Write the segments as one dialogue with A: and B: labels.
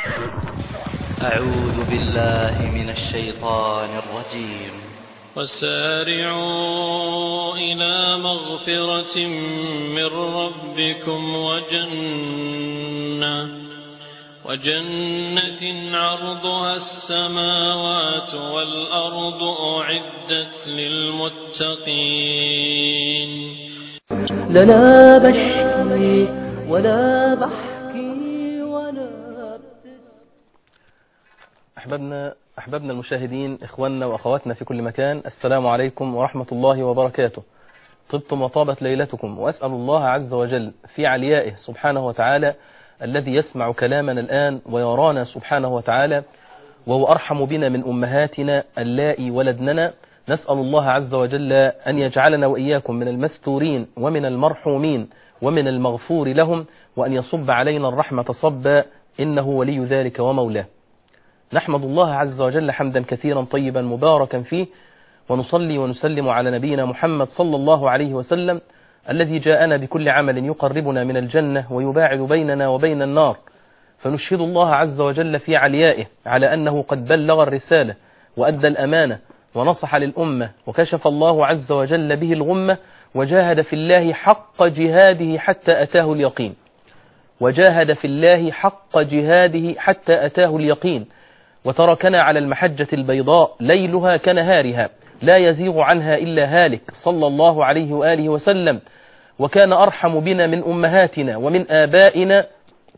A: أعوذ بالله من الشيطان الرجيم
B: وسارعوا إلى مغفرة من ربكم وجنة وجنة عرضها السماوات والأرض أعدت للمتقين
C: لنا بشكي ولا بحكي ولا
D: أحبابنا أحبابنا المشاهدين إخواننا وأخواتنا في كل مكان السلام عليكم ورحمة الله وبركاته طبتم وطابت ليلتكم وأسأل الله عز وجل في عليائه سبحانه وتعالى الذي يسمع كلامنا الآن ويرانا سبحانه وتعالى وهو أرحم بنا من أمهاتنا اللائي ولدننا نسأل الله عز وجل أن يجعلنا وإياكم من المستورين ومن المرحومين ومن المغفور لهم وأن يصب علينا الرحمة صبا إنه ولي ذلك ومولاه نحمد الله عز وجل حمدا كثيرا طيبا مباركا فيه ونصلي ونسلم على نبينا محمد صلى الله عليه وسلم الذي جاءنا بكل عمل يقربنا من الجنة ويباعد بيننا وبين النار فنشهد الله عز وجل في عليائه على أنه قد بلغ الرسالة وأدى الأمانة ونصح للأمة وكشف الله عز وجل به الغمة وجاهد في الله حق جهاده حتى أتاه اليقين وجاهد في الله حق جهاده حتى أتاه اليقين وتركنا على المحجة البيضاء ليلها كنهارها لا يزيغ عنها إلا هالك صلى الله عليه وآله وسلم وكان أرحم بنا من أمهاتنا ومن آبائنا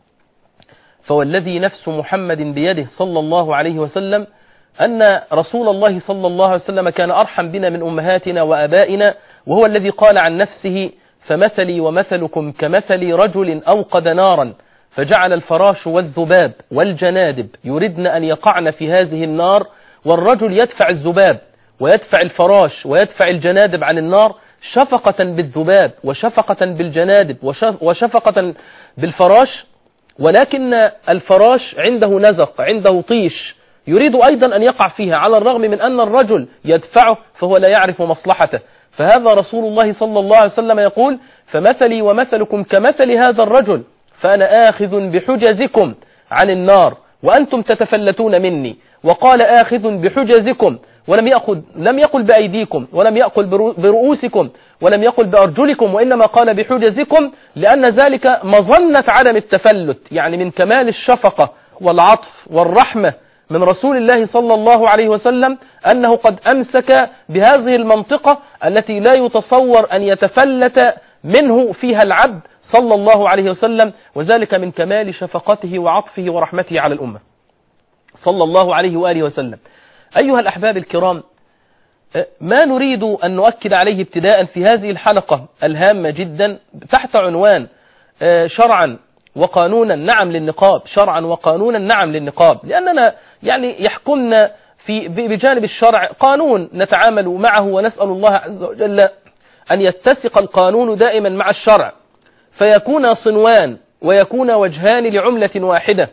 D: فوالذي نفس محمد بيده صلى الله عليه وسلم أن رسول الله صلى الله عليه وسلم كان أرحم بنا من أمهاتنا وأبائنا وهو الذي قال عن نفسه فمثلي ومثلكم كمثل رجل أوقد نارا فجعل الفراش والذباب والجنادب يردن أن يقعن في هذه النار والرجل يدفع الذباب ويدفع الفراش ويدفع الجنادب عن النار شفقة بالذباب وشفقة بالجنادب وشفقة بالفراش ولكن الفراش عنده نزق عنده طيش يريد أيضا أن يقع فيها على الرغم من أن الرجل يدفعه فهو لا يعرف مصلحته فهذا رسول الله صلى الله عليه وسلم يقول فمثلي ومثلكم كمثل هذا الرجل فأنا آخذ بحجزكم عن النار وأنتم تتفلتون مني وقال آخذ بحجزكم ولم يأخذ لم يقل بأيديكم ولم يقل برؤوسكم ولم يقل بأرجلكم وإنما قال بحجزكم لأن ذلك مظنة عدم التفلت يعني من كمال الشفقة والعطف والرحمة من رسول الله صلى الله عليه وسلم أنه قد أمسك بهذه المنطقة التي لا يتصور أن يتفلت منه فيها العبد صلى الله عليه وسلم وذلك من كمال شفقته وعطفه ورحمته على الأمة صلى الله عليه وآله وسلم أيها الأحباب الكرام ما نريد أن نؤكد عليه ابتداء في هذه الحلقة الهامة جدا تحت عنوان شرعا وقانونا نعم للنقاب شرعا وقانونا نعم للنقاب لأننا يعني يحكمنا في بجانب الشرع قانون نتعامل معه ونسأل الله عز وجل أن يتسق القانون دائما مع الشرع فيكون صنوان ويكون وجهان لعملة واحدة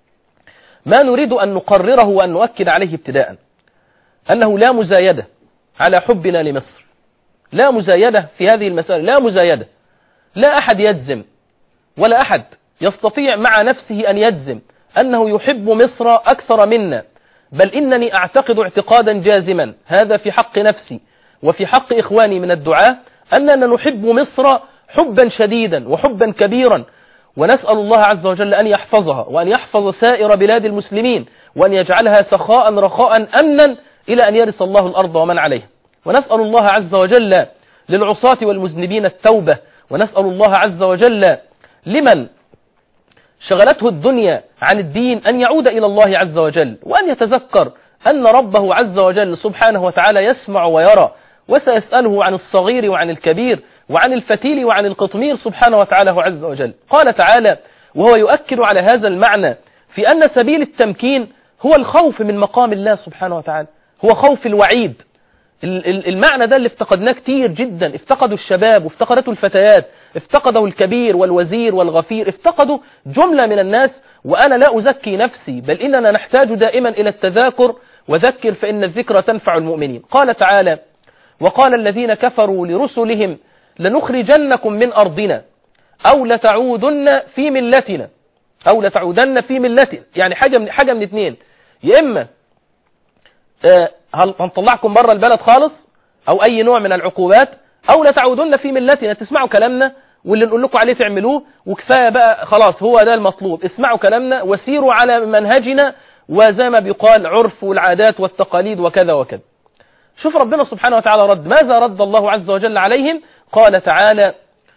D: ما نريد أن نقرره وأن نؤكد عليه ابتداء أنه لا مزايدة على حبنا لمصر لا مزايدة في هذه المسألة لا مزايدة لا أحد يجزم ولا أحد يستطيع مع نفسه أن يجزم أنه يحب مصر أكثر منا بل إنني أعتقد اعتقادا جازما هذا في حق نفسي وفي حق إخواني من الدعاة أننا نحب مصر حبا شديدا وحبا كبيرا ونسأل الله عز وجل أن يحفظها وأن يحفظ سائر بلاد المسلمين وأن يجعلها سخاء رخاء أمنا إلى أن يرث الله الأرض ومن عليها ونسأل الله عز وجل للعصاة والمذنبين التوبة ونسأل الله عز وجل لمن شغلته الدنيا عن الدين أن يعود إلى الله عز وجل وأن يتذكر أن ربه عز وجل سبحانه وتعالى يسمع ويرى وسيسأله عن الصغير وعن الكبير وعن الفتيل وعن القطمير سبحانه وتعالى عز وجل قال تعالى وهو يؤكد على هذا المعنى في أن سبيل التمكين هو الخوف من مقام الله سبحانه وتعالى هو خوف الوعيد المعنى ده اللي افتقدناه كتير جدا افتقدوا الشباب وافتقدته الفتيات افتقده الكبير والوزير والغفير افتقدوا جملة من الناس وأنا لا أزكي نفسي بل إننا نحتاج دائما إلى التذاكر وذكر فإن الذكر تنفع المؤمنين قال تعالى وقال الذين كفروا لرسلهم لنخرجنكم من أرضنا أو لتعودن في ملتنا أو لتعودن في ملتنا يعني حاجة من حاجة من اتنين يا إما آه، هل- هنطلعكم بره البلد خالص أو أي نوع من العقوبات أو لتعودن في ملتنا تسمعوا كلامنا واللي نقول لكم عليه تعملوه وكفاية بقى خلاص هو ده المطلوب اسمعوا كلامنا وسيروا على منهجنا وزي ما بيقال عرف والعادات والتقاليد وكذا وكذا شوف ربنا سبحانه وتعالى رد ماذا رد الله عز وجل عليهم قال تعالى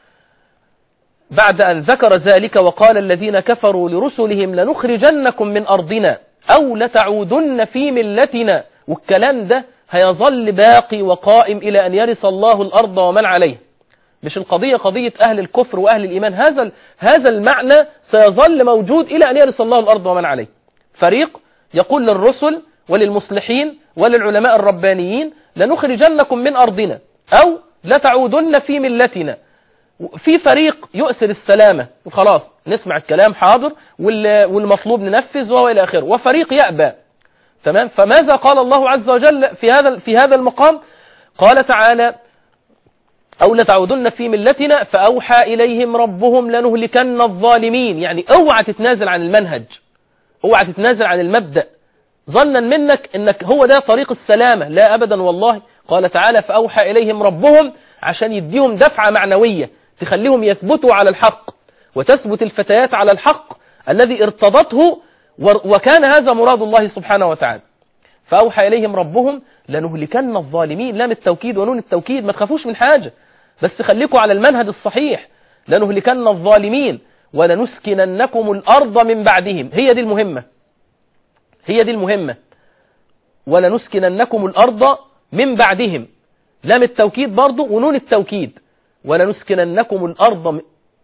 D: بعد أن ذكر ذلك وقال الذين كفروا لرسلهم لنخرجنكم من أرضنا أو لتعودن في ملتنا والكلام ده هيظل باقي وقائم إلى أن يرث الله الأرض ومن عليها مش القضية قضية أهل الكفر وأهل الإيمان هذا ال- هذا المعنى سيظل موجود إلى أن يرث الله الأرض ومن عليه فريق يقول للرسل وللمصلحين وللعلماء الربانيين لنخرجنكم من أرضنا أو لتعودن في ملتنا في فريق يؤثر السلامة خلاص نسمع الكلام حاضر وال- والمطلوب ننفذ وهو إلى آخره وفريق يأبى تمام فماذا قال الله عز وجل في هذا في هذا المقام قال تعالى أو لتعودن في ملتنا فأوحى إليهم ربهم لنهلكن الظالمين يعني اوعى تتنازل عن المنهج اوعى تتنازل عن المبدأ ظنا منك انك هو ده طريق السلامة لا ابدا والله قال تعالى فأوحى إليهم ربهم عشان يديهم دفعة معنوية تخليهم يثبتوا على الحق وتثبت الفتيات على الحق الذي ارتضته ور- وكان هذا مراد الله سبحانه وتعالى فأوحى إليهم ربهم لنهلكن الظالمين لام التوكيد ونون التوكيد ما تخافوش من حاجة بس خليكوا على المنهج الصحيح لنهلكن الظالمين ولنسكننكم الأرض من بعدهم هي دي المهمة هي دي المهمة ولنسكننكم الأرض من بعدهم لام التوكيد برضو ونون التوكيد ولنسكننكم الأرض م-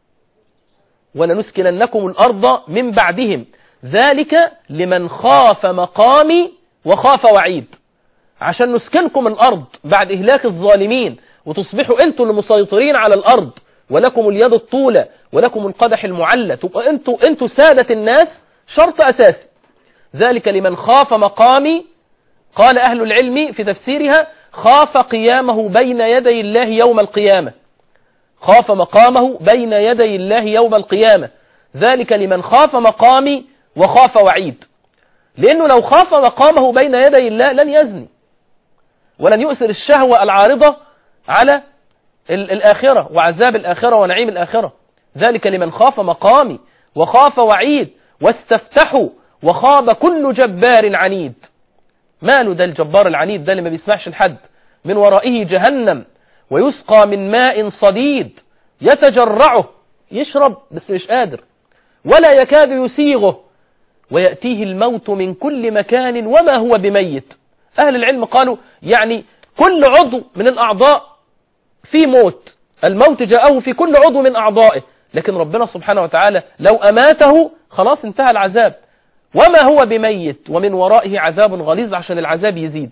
D: ولنسكننكم الأرض من بعدهم ذلك لمن خاف مقامي وخاف وعيد عشان نسكنكم الأرض بعد إهلاك الظالمين وتصبحوا أنتم المسيطرين على الأرض ولكم اليد الطولة ولكم القدح المعلى تبقى أنتم أنتم سادة الناس شرط أساسي ذلك لمن خاف مقامي قال أهل العلم في تفسيرها خاف قيامه بين يدي الله يوم القيامة خاف مقامه بين يدي الله يوم القيامة ذلك لمن خاف مقامي وخاف وعيد لأنه لو خاف مقامه بين يدي الله لن يزني ولن يؤثر الشهوة العارضة على ال- الآخرة وعذاب الآخرة ونعيم الآخرة ذلك لمن خاف مقامي وخاف وعيد واستفتحوا وخاب كل جبار عنيد ماله ده الجبار العنيد ده اللي ما بيسمعش لحد من ورائه جهنم ويسقى من ماء صديد يتجرعه يشرب بس مش قادر ولا يكاد يسيغه ويأتيه الموت من كل مكان وما هو بميت أهل العلم قالوا يعني كل عضو من الأعضاء في موت الموت جاءه في كل عضو من أعضائه لكن ربنا سبحانه وتعالى لو أماته خلاص انتهى العذاب وما هو بميت ومن ورائه عذاب غليظ عشان العذاب يزيد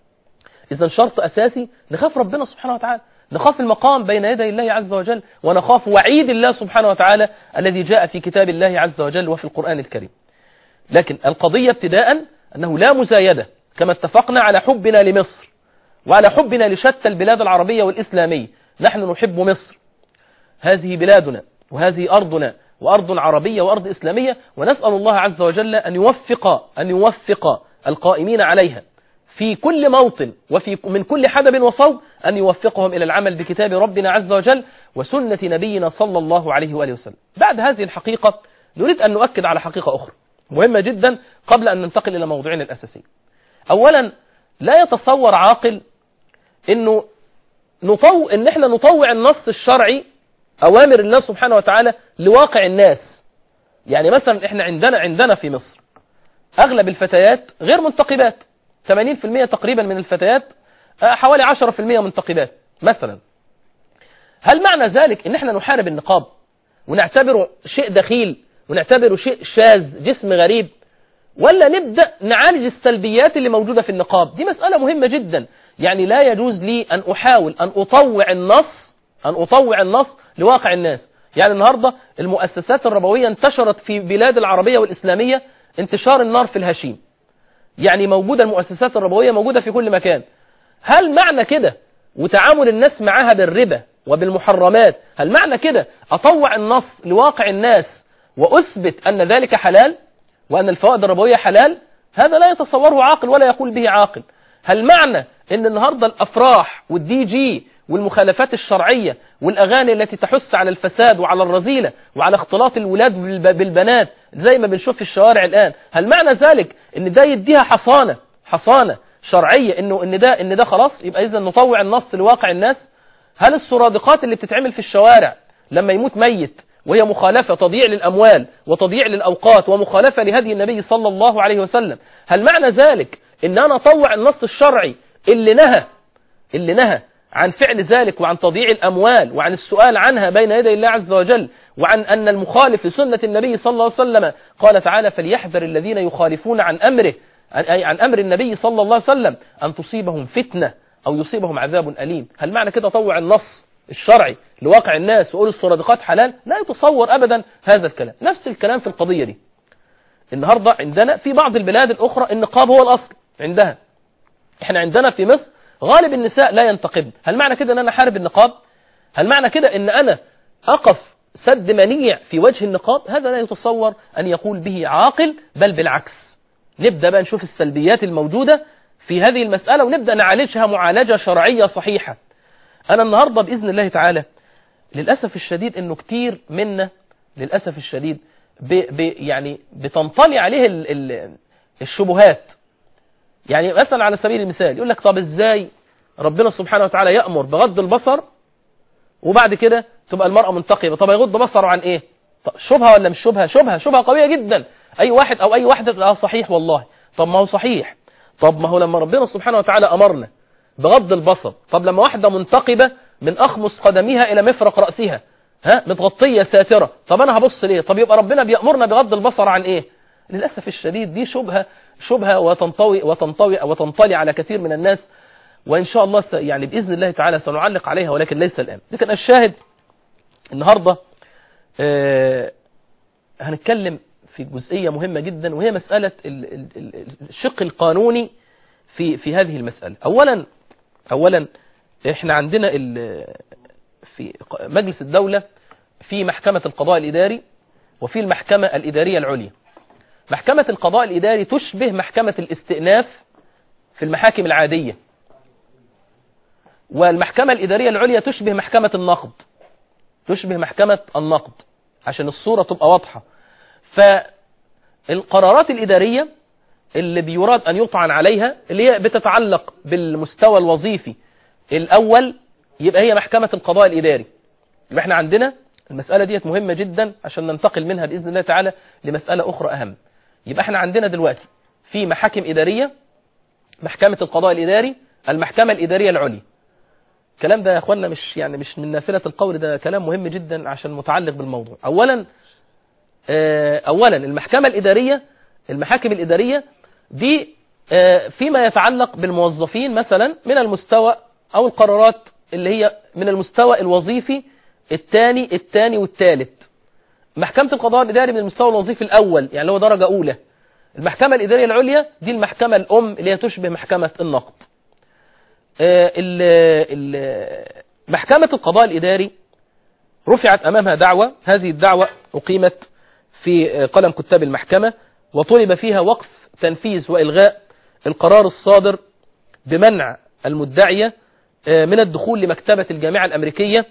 D: إذا شرط أساسي نخاف ربنا سبحانه وتعالى نخاف المقام بين يدي الله عز وجل ونخاف وعيد الله سبحانه وتعالى الذي جاء في كتاب الله عز وجل وفي القرآن الكريم لكن القضية ابتداء أنه لا مزايدة كما اتفقنا على حبنا لمصر وعلى حبنا لشتى البلاد العربية والإسلامية نحن نحب مصر هذه بلادنا وهذه أرضنا وأرض عربية وأرض إسلامية ونسأل الله عز وجل أن يوفق أن يوفق القائمين عليها في كل موطن وفي من كل حدب وصوب أن يوفقهم إلى العمل بكتاب ربنا عز وجل وسنة نبينا صلى الله عليه وآله وسلم بعد هذه الحقيقة نريد أن نؤكد على حقيقة أخرى مهمة جدا قبل أن ننتقل إلى موضوعنا الأساسي أولا لا يتصور عاقل أنه نطو... إن إحنا نطوع النص الشرعي أوامر الله سبحانه وتعالى لواقع الناس يعني مثلا إحنا عندنا عندنا في مصر أغلب الفتيات غير منتقبات 80% تقريبا من الفتيات آه، حوالي 10% منتقبات مثلا هل معنى ذلك ان احنا نحارب النقاب ونعتبره شيء دخيل ونعتبره شيء شاذ جسم غريب ولا نبدأ نعالج السلبيات اللي موجودة في النقاب دي مسألة مهمة جدا يعني لا يجوز لي أن أحاول أن أطوع النص أن أطوع النص لواقع الناس يعني النهاردة المؤسسات الربوية انتشرت في بلاد العربية والإسلامية انتشار النار في الهشيم يعني موجودة المؤسسات الربوية موجودة في كل مكان هل معنى كده وتعامل الناس معها بالربا وبالمحرمات هل معنى كده أطوع النص لواقع الناس وأثبت أن ذلك حلال وأن الفوائد الربوية حلال هذا لا يتصوره عاقل ولا يقول به عاقل هل معنى أن النهاردة الأفراح والدي جي والمخالفات الشرعية والأغاني التي تحث على الفساد وعلى الرذيلة وعلى اختلاط الولاد بالب- بالبنات زي ما بنشوف في الشوارع الآن هل معنى ذلك أن ده يديها حصانة حصانة شرعية انه ان ده ان ده خلاص يبقى اذا نطوع النص لواقع الناس هل السرادقات اللي بتتعمل في الشوارع لما يموت ميت وهي مخالفة تضييع للأموال وتضييع للأوقات ومخالفة لهدي النبي صلى الله عليه وسلم هل معنى ذلك ان انا اطوع النص الشرعي اللي نهى اللي نهى عن فعل ذلك وعن تضييع الأموال وعن السؤال عنها بين يدي الله عز وجل وعن أن المخالف لسنة النبي صلى الله عليه وسلم قال تعالى فليحذر الذين يخالفون عن أمره عن- أي عن أمر النبي صلى الله عليه وسلم أن تصيبهم فتنة أو يصيبهم عذاب أليم هل معنى كده طوع النص الشرعي لواقع الناس وقول الصرادقات حلال لا يتصور أبدا هذا الكلام نفس الكلام في القضية دي النهاردة عندنا في بعض البلاد الأخرى النقاب هو الأصل عندها احنا عندنا في مصر غالب النساء لا ينتقبن هل معنى كده ان انا حارب النقاب هل معنى كده ان انا اقف سد منيع في وجه النقاب هذا لا يتصور ان يقول به عاقل بل بالعكس نبدأ بقى نشوف السلبيات الموجودة في هذه المسألة ونبدأ نعالجها معالجة شرعية صحيحة أنا النهاردة بإذن الله تعالى للأسف الشديد أنه كتير منا للأسف الشديد ب ب يعني بتنطلي عليه ال ال الشبهات يعني مثلا على سبيل المثال يقول لك طب ازاي ربنا سبحانه وتعالى يأمر بغض البصر وبعد كده تبقى المرأة منتقبة طب يغض بصره عن ايه طب شبهة ولا مش شبهة شبهة شبهة قوية جدا اي واحد او اي واحدة اه صحيح والله طب ما هو صحيح طب ما هو لما ربنا سبحانه وتعالى امرنا بغض البصر طب لما واحدة منتقبة من اخمص قدميها الى مفرق رأسها ها متغطية ساترة طب انا هبص ليه طب يبقى ربنا بيأمرنا بغض البصر عن ايه للأسف الشديد دي شبهة شبهة وتنطوي وتنطوي وتنطلي على كثير من الناس وإن شاء الله س- يعني بإذن الله تعالى سنعلق عليها ولكن ليس الآن لكن الشاهد النهاردة آه، هنتكلم في جزئية مهمة جدا وهي مسألة ال- ال- ال- الشق القانوني في في هذه المسألة أولا أولا احنا عندنا ال- في ق- مجلس الدولة في محكمة القضاء الإداري وفي المحكمة الإدارية العليا محكمة القضاء الإداري تشبه محكمة الاستئناف في المحاكم العادية والمحكمة الإدارية العليا تشبه محكمة النقد تشبه محكمة النقد عشان الصورة تبقى واضحة فالقرارات الإدارية اللي بيراد أن يطعن عليها اللي هي بتتعلق بالمستوى الوظيفي الأول يبقى هي محكمة القضاء الإداري يبقى احنا عندنا المسألة ديت مهمة جدا عشان ننتقل منها بإذن الله تعالى لمسألة أخرى أهم يبقى احنا عندنا دلوقتي في محاكم إدارية محكمة القضاء الإداري المحكمة الإدارية العليا الكلام ده يا اخوانا مش يعني مش من نافلة القول ده كلام مهم جدا عشان متعلق بالموضوع اولا آه، اولا المحكمة الإدارية المحاكم الإدارية دي آه، فيما يتعلق بالموظفين مثلا من المستوى او القرارات اللي هي من المستوى الوظيفي الثاني الثاني والثالث محكمة القضاء الإداري من المستوى الوظيفي الأول يعني اللي هو درجة أولى المحكمة الإدارية العليا دي المحكمة الأم اللي هي تشبه محكمة النقد آه، ال- ال- محكمة القضاء الإداري رفعت أمامها دعوة هذه الدعوة أقيمت في آه، قلم كتاب المحكمة وطلب فيها وقف تنفيذ وإلغاء القرار الصادر بمنع المدعية آه، من الدخول لمكتبة الجامعة الأمريكية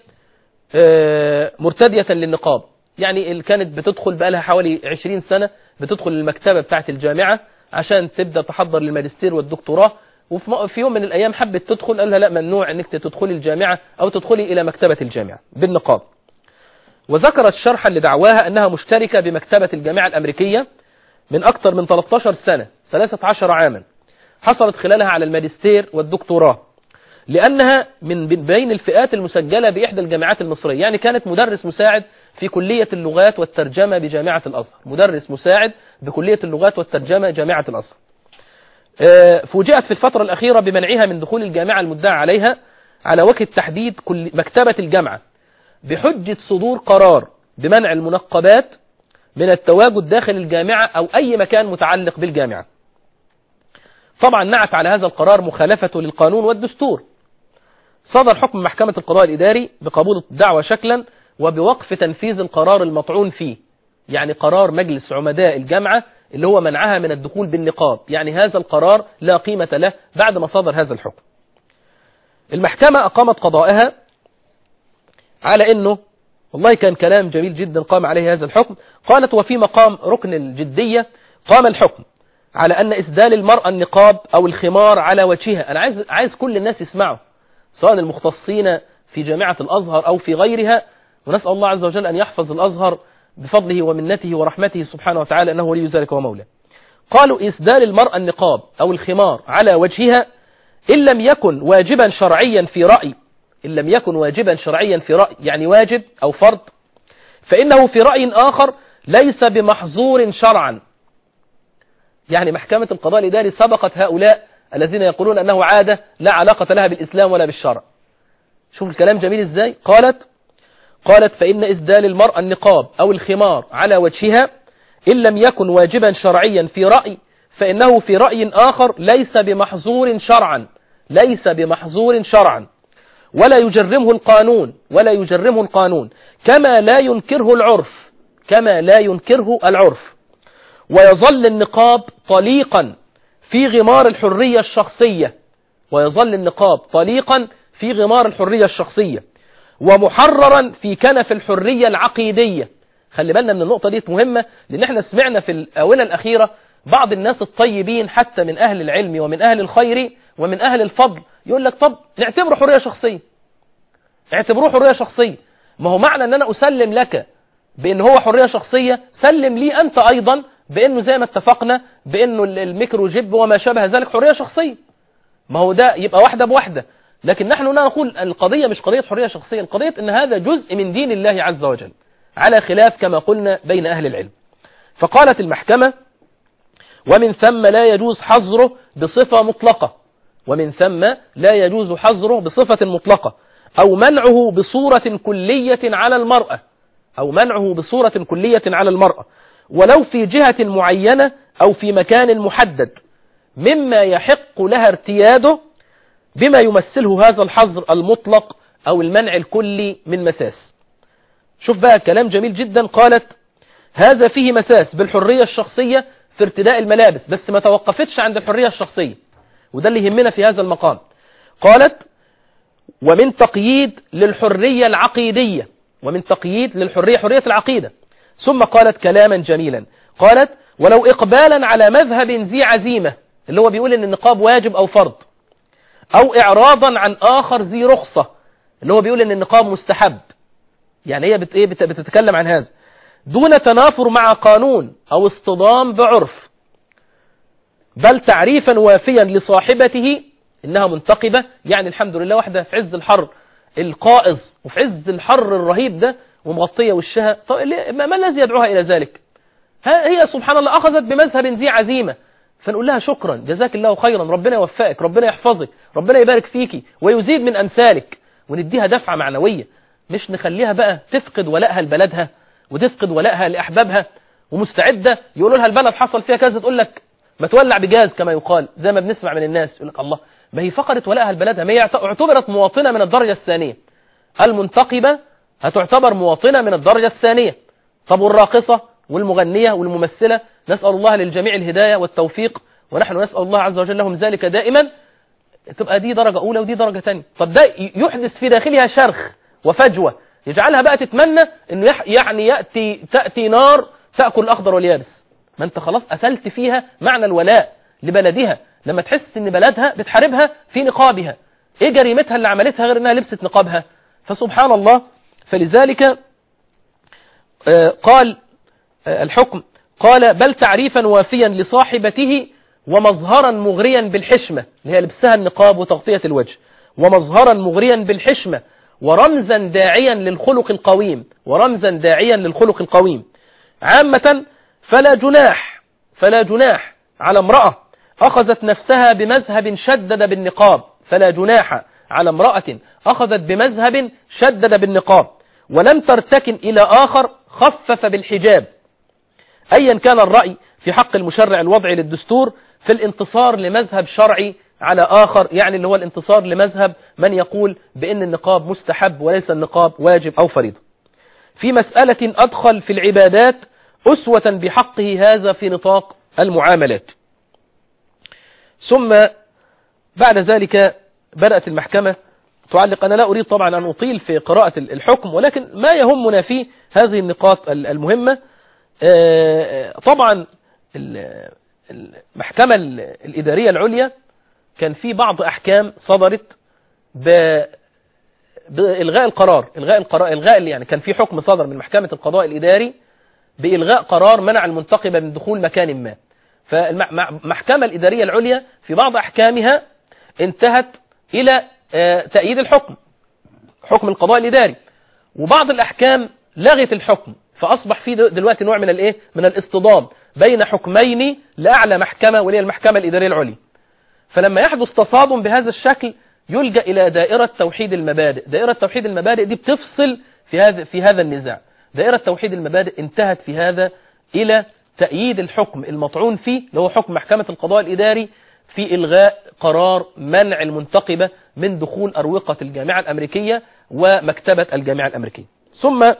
D: آه، مرتدية للنقاب يعني اللي كانت بتدخل بقالها حوالي 20 سنة بتدخل المكتبة بتاعت الجامعة عشان تبدأ تحضر للماجستير والدكتوراه وفي م- في يوم من الأيام حبت تدخل قال لها لا ممنوع انك تدخلي الجامعة أو تدخلي إلى مكتبة الجامعة بالنقاب وذكرت شرحا لدعواها أنها مشتركة بمكتبة الجامعة الأمريكية من أكثر من 13 سنة 13 عاما حصلت خلالها على الماجستير والدكتوراه لأنها من بين الفئات المسجلة بإحدى الجامعات المصرية يعني كانت مدرس مساعد في كلية اللغات والترجمة بجامعة الأزهر مدرس مساعد بكلية اللغات والترجمة جامعة الأزهر آه، فوجئت في الفترة الأخيرة بمنعها من دخول الجامعة المدعى عليها على وجه التحديد كل مكتبة الجامعة بحجة صدور قرار بمنع المنقبات من التواجد داخل الجامعة أو أي مكان متعلق بالجامعة طبعا نعت على هذا القرار مخالفته للقانون والدستور صدر حكم محكمة القضاء الإداري بقبول الدعوة شكلا وبوقف تنفيذ القرار المطعون فيه يعني قرار مجلس عمداء الجامعة اللي هو منعها من الدخول بالنقاب يعني هذا القرار لا قيمة له بعد ما صدر هذا الحكم المحكمة أقامت قضائها على أنه والله كان كلام جميل جدا قام عليه هذا الحكم قالت وفي مقام ركن الجدية قام الحكم على أن إسدال المرأة النقاب أو الخمار على وجهها أنا عايز, عايز كل الناس يسمعوا سواء المختصين في جامعة الأزهر أو في غيرها ونسأل الله عز وجل أن يحفظ الأزهر بفضله ومنته ورحمته سبحانه وتعالى أنه ولي ذلك ومولاه قالوا إسدال المرأة النقاب أو الخمار على وجهها إن لم يكن واجبا شرعيا في رأي إن لم يكن واجبا شرعيا في رأي يعني واجب أو فرض فإنه في رأي آخر ليس بمحظور شرعا يعني محكمة القضاء الإداري سبقت هؤلاء الذين يقولون أنه عادة لا علاقة لها بالإسلام ولا بالشرع شوف الكلام جميل إزاي قالت قالت فإن إسدال المرأة النقاب أو الخمار على وجهها إن لم يكن واجبا شرعيا في رأي فإنه في رأي آخر ليس بمحظور شرعا ليس بمحظور شرعا ولا يجرمه القانون ولا يجرمه القانون كما لا ينكره العرف كما لا ينكره العرف ويظل النقاب طليقا في غمار الحرية الشخصية ويظل النقاب طليقا في غمار الحرية الشخصية ومحررا في كنف الحرية العقيدية خلي بالنا من النقطة دي مهمة لأن احنا سمعنا في الآونة الأخيرة بعض الناس الطيبين حتى من أهل العلم ومن أهل الخير ومن أهل الفضل يقول لك طب نعتبره حرية شخصية اعتبروه حرية شخصية ما هو معنى أن أنا أسلم لك بأن هو حرية شخصية سلم لي أنت أيضا بأنه زي ما اتفقنا بأنه الميكرو جيب وما شابه ذلك حرية شخصية ما هو ده يبقى واحدة بواحدة لكن نحن نقول القضية مش قضية حرية شخصية القضية أن هذا جزء من دين الله عز وجل على خلاف كما قلنا بين أهل العلم فقالت المحكمة ومن ثم لا يجوز حظره بصفة مطلقة ومن ثم لا يجوز حظره بصفة مطلقة أو منعه بصورة كلية على المرأة أو منعه بصورة كلية على المرأة ولو في جهة معينة أو في مكان محدد مما يحق لها ارتياده بما يمثله هذا الحظر المطلق أو المنع الكلي من مساس شوف بقى كلام جميل جدا قالت هذا فيه مساس بالحرية الشخصية في ارتداء الملابس بس ما توقفتش عند الحرية الشخصية وده اللي يهمنا في هذا المقام قالت ومن تقييد للحرية العقيدية ومن تقييد للحرية حرية العقيدة ثم قالت كلاما جميلا قالت ولو إقبالا على مذهب ذي عزيمة اللي هو بيقول ان النقاب واجب أو فرض أو إعراضا عن آخر ذي رخصة اللي هو بيقول ان النقاب مستحب يعني هي بت... بت... بتتكلم عن هذا دون تنافر مع قانون أو اصطدام بعرف بل تعريفا وافيا لصاحبته إنها منتقبة يعني الحمد لله واحدة في عز الحر القائظ وفي عز الحر الرهيب ده ومغطية وشها طيب ما الذي يدعوها إلى ذلك هي سبحان الله أخذت بمذهب ذي عزيمة فنقول لها شكرا جزاك الله خيرا ربنا يوفقك ربنا يحفظك ربنا يبارك فيكي ويزيد من أمثالك ونديها دفعة معنوية مش نخليها بقى تفقد ولائها لبلدها وتفقد ولائها لأحبابها ومستعدة يقولوا لها البلد حصل فيها كذا تقول لك ما تولع بجاز كما يقال زي ما بنسمع من الناس يقول لك الله ما هي فقدت ولائها لبلدها ما هي اعتبرت مواطنة من الدرجة الثانية المنتقبة هتعتبر مواطنة من الدرجة الثانية طب والراقصة والمغنية والممثلة نسأل الله للجميع الهداية والتوفيق ونحن نسأل الله عز وجل لهم ذلك دائما تبقى دي درجة أولى ودي درجة ثانيه طب ده يحدث في داخلها شرخ وفجوة يجعلها بقى تتمنى انه يعني يأتي تأتي نار تأكل الأخضر واليابس ما انت خلاص أسلت فيها معنى الولاء لبلدها لما تحس ان بلدها بتحاربها في نقابها ايه جريمتها اللي عملتها غير انها لبست نقابها فسبحان الله فلذلك قال الحكم قال بل تعريفا وافيا لصاحبته ومظهرا مغريا بالحشمة اللي هي لبسها النقاب وتغطية الوجه ومظهرا مغريا بالحشمة ورمزا داعيا للخلق القويم ورمزا داعيا للخلق القويم عامة فلا جناح فلا جناح على امرأة أخذت نفسها بمذهب شدد بالنقاب فلا جناح على امرأة أخذت بمذهب شدد بالنقاب ولم ترتكن إلى آخر خفف بالحجاب أيا كان الرأي في حق المشرع الوضعي للدستور في الانتصار لمذهب شرعي على آخر يعني اللي هو الانتصار لمذهب من يقول بأن النقاب مستحب وليس النقاب واجب أو فريضة في مسألة أدخل في العبادات أسوة بحقه هذا في نطاق المعاملات ثم بعد ذلك بدأت المحكمة تعلق أنا لا أريد طبعا أن أطيل في قراءة الحكم ولكن ما يهمنا في هذه النقاط المهمة طبعا المحكمة الإدارية العليا كان في بعض أحكام صدرت ب بإلغاء القرار إلغاء القرار إلغاء يعني كان في حكم صدر من محكمة القضاء الإداري بإلغاء قرار منع المنتقبة من دخول مكان ما فالمحكمة الإدارية العليا في بعض أحكامها انتهت إلى تأييد الحكم حكم القضاء الإداري وبعض الأحكام لغت الحكم فأصبح في دلوقتي نوع من الإيه من الاصطدام بين حكمين لأعلى محكمة وهي المحكمة الإدارية العليا فلما يحدث تصادم بهذا الشكل يلجأ إلى دائرة توحيد المبادئ دائرة توحيد المبادئ دي بتفصل في هذا في هذا النزاع دائرة توحيد المبادئ انتهت في هذا إلى تأييد الحكم المطعون فيه اللي هو حكم محكمة القضاء الإداري في إلغاء قرار منع المنتقبة من دخول أروقة الجامعة الأمريكية ومكتبة الجامعة الأمريكية ثم